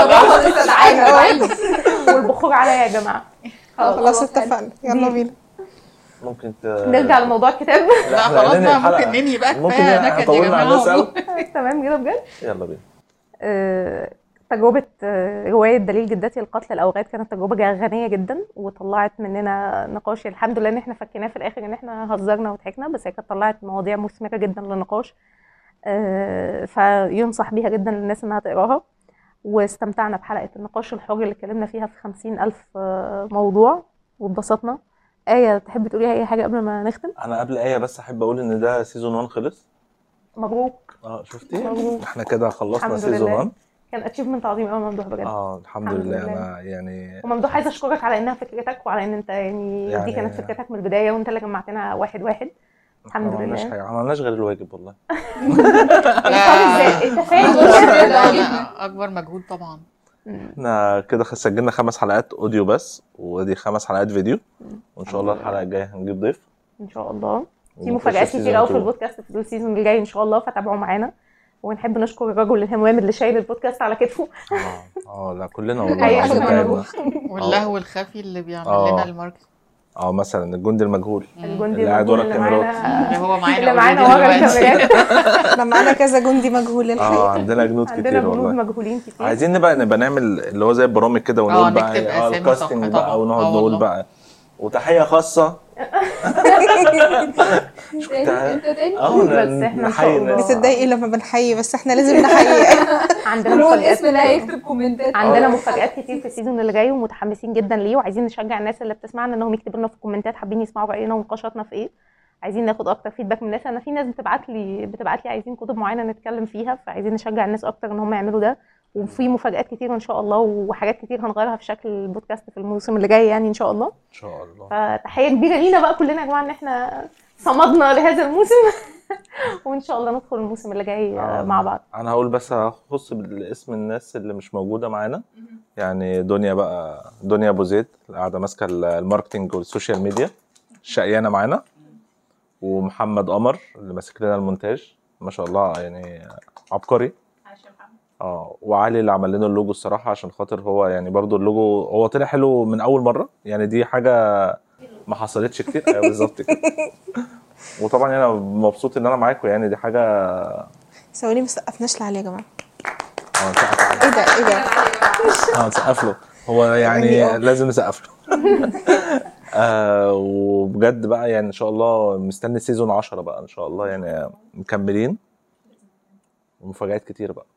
والبخور عليا يا جماعه خلاص اتفقنا يلا بينا ممكن ت... نرجع لموضوع الكتاب لا احنا خلاص هننهي بقى الحلقة. ممكن ننهي بقى ممكن كفايه ننهي، نكد يا طولنا على الناس جماعه قوي تمام كده بجد يلا بينا آه، تجربة آه، رواية دليل جدتي القتل الأوغاد كانت تجربة غنية جدا وطلعت مننا نقاش الحمد لله إن إحنا فكيناه في الآخر إن إحنا هزرنا وضحكنا بس هي كانت طلعت مواضيع مثمرة جدا للنقاش آه، فينصح بيها جدا للناس إنها تقراها واستمتعنا بحلقة النقاش الحر اللي اتكلمنا فيها في خمسين ألف آه، موضوع واتبسطنا آية تحب تقولي أي حاجة قبل ما نختم؟ انا قبل ايه بس احب اقول ان ده سيزون 1 خلص مبروك اه شفتي مبروك. احنا كده خلصنا الحمد سيزون لله. 1 كان اتشيفمنت عظيم قوي ممدوح بجد اه الحمد الحمد لله لله. انا يعني وممدوح عايزه اشكرك على انها فكرتك وعلى ان انت يعني, يعني- دي كانت فكرتك من البدايه وانت اللي جمعتنا واحد واحد احنا الحمد ما عملناش لله. حاجه ما عملناش غير الواجب والله ازاي انت فاهم لا لا اكبر مجهود طبعا احنا كده خ- سجلنا خمس حلقات اوديو بس ودي خمس حلقات فيديو وان شاء الله الحلقه الجايه هنجيب ضيف ان شاء الله في ونخش مفاجآت season كتير قوي في two. البودكاست في السيزون اللي جاي ان شاء الله فتابعوا معانا ونحب نشكر الرجل الهمام اللي شايل البودكاست على كتفه اه اه لا كلنا والله أيوة، العظيم كلنا. تعبنا. واللهو الخفي اللي بيعمل آه. لنا الماركت اه مثلا الجندي المجهول الجندي اللي قاعد ورا المجهول اللي الكاميرات. معانا اللي هو معانا اللي معانا already ورا دلوقتي. الكاميرات احنا معانا كذا جندي مجهول اه الحقيقه عندنا جنود عندنا كتير جنود والله مجهولين كتير عايزين نبقى نبقى نعمل اللي هو زي البرامج كده آه، ونقول بقى نكتب اه أسامي الكاستنج صح بقى طبعا. ونقعد آه نقول والله. بقى وتحيه خاصه شفتها؟ انت تاني اه بس إحنا إن شاء نحيي الله. الناس بتتضايقي لما بنحيي بس احنا لازم نحيي عندنا هو مفاجآت الاسم اللي هيكتب كومنتات عندنا آه. مفاجآت كتير في السيزون اللي جاي ومتحمسين جدا ليه وعايزين نشجع الناس اللي بتسمعنا انهم يكتبوا لنا في الكومنتات حابين يسمعوا راينا ونقاشاتنا في ايه عايزين ناخد اكتر فيدباك من الناس انا في ناس بتبعت لي بتبعت لي عايزين كتب معينه نتكلم فيها فعايزين نشجع الناس اكتر ان هم يعملوا ده وفي مفاجآت كتير ان شاء الله وحاجات كتير هنغيرها في شكل البودكاست في الموسم اللي جاي يعني ان شاء الله ان شاء الله فتحيه كبيره لينا بقى كلنا يا جماعه ان احنا صمدنا لهذا الموسم وان شاء الله ندخل الموسم اللي جاي آه. مع بعض انا هقول بس هخص بالاسم الناس اللي مش موجوده معانا يعني دنيا بقى دنيا ابو زيد اللي قاعده ماسكه الماركتنج والسوشيال ميديا شقيانه معانا ومحمد قمر اللي ماسك لنا المونتاج ما شاء الله يعني عبقري اه وعلي اللي عمل لنا اللوجو الصراحه عشان خاطر هو يعني برضو اللوجو هو طلع حلو من اول مره يعني دي حاجه ما حصلتش كتير ايوه بالظبط كده وطبعا انا مبسوط ان انا معاكم يعني دي حاجه ثواني ما سقفناش لعلي يا جماعه اه نسقف- ايه ده ايه ده اه نسقف له هو يعني يعني آه. لازم نسقف له آه وبجد بقى يعني ان شاء الله مستني سيزون 10 بقى ان شاء الله يعني مكملين ومفاجآت كتير بقى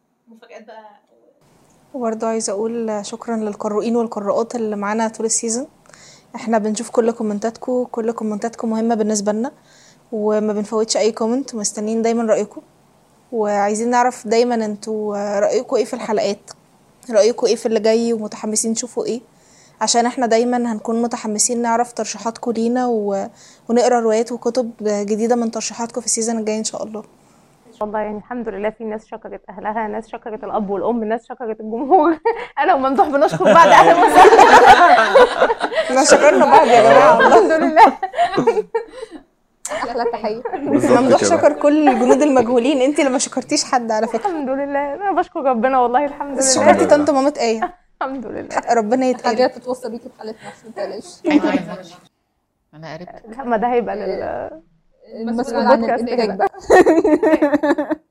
وبرضه عايزه اقول شكرا للقارئين والقراءات اللي معانا طول السيزون احنا بنشوف كل كومنتاتكم كل كومنتاتكم مهمه بالنسبه لنا وما بنفوتش اي كومنت ومستنيين دايما رايكم وعايزين نعرف دايما انتوا رايكم ايه في الحلقات رايكم ايه في اللي جاي ومتحمسين تشوفوا ايه عشان احنا دايما هنكون متحمسين نعرف ترشيحاتكم لينا و... ونقرا روايات وكتب جديده من ترشيحاتكم في السيزون الجاي ان شاء الله ان شاء الله يعني الحمد لله في ناس شكرت اهلها ناس شكرت الاب والام ناس شكرت الجمهور انا وممدوح بنشكر بعض اهلا وسهلا احنا شكرنا بعض يا جماعه والله الحمد لله احلى تحيه بالظبط ممدوح كده. شكر كل الجنود المجهولين انت اللي ما شكرتيش حد على فكره الحمد لله انا بشكر ربنا والله الحمد بس لله شكرتي طنط مامة ايه الحمد لله ربنا يتقبل حاجات تتوصل بيكي في حالتنا عشان متقلقش عايزة منك. انا قربت لا ما ده هيبقى لل المسؤول عن البودكاست الانتاج كده. بقى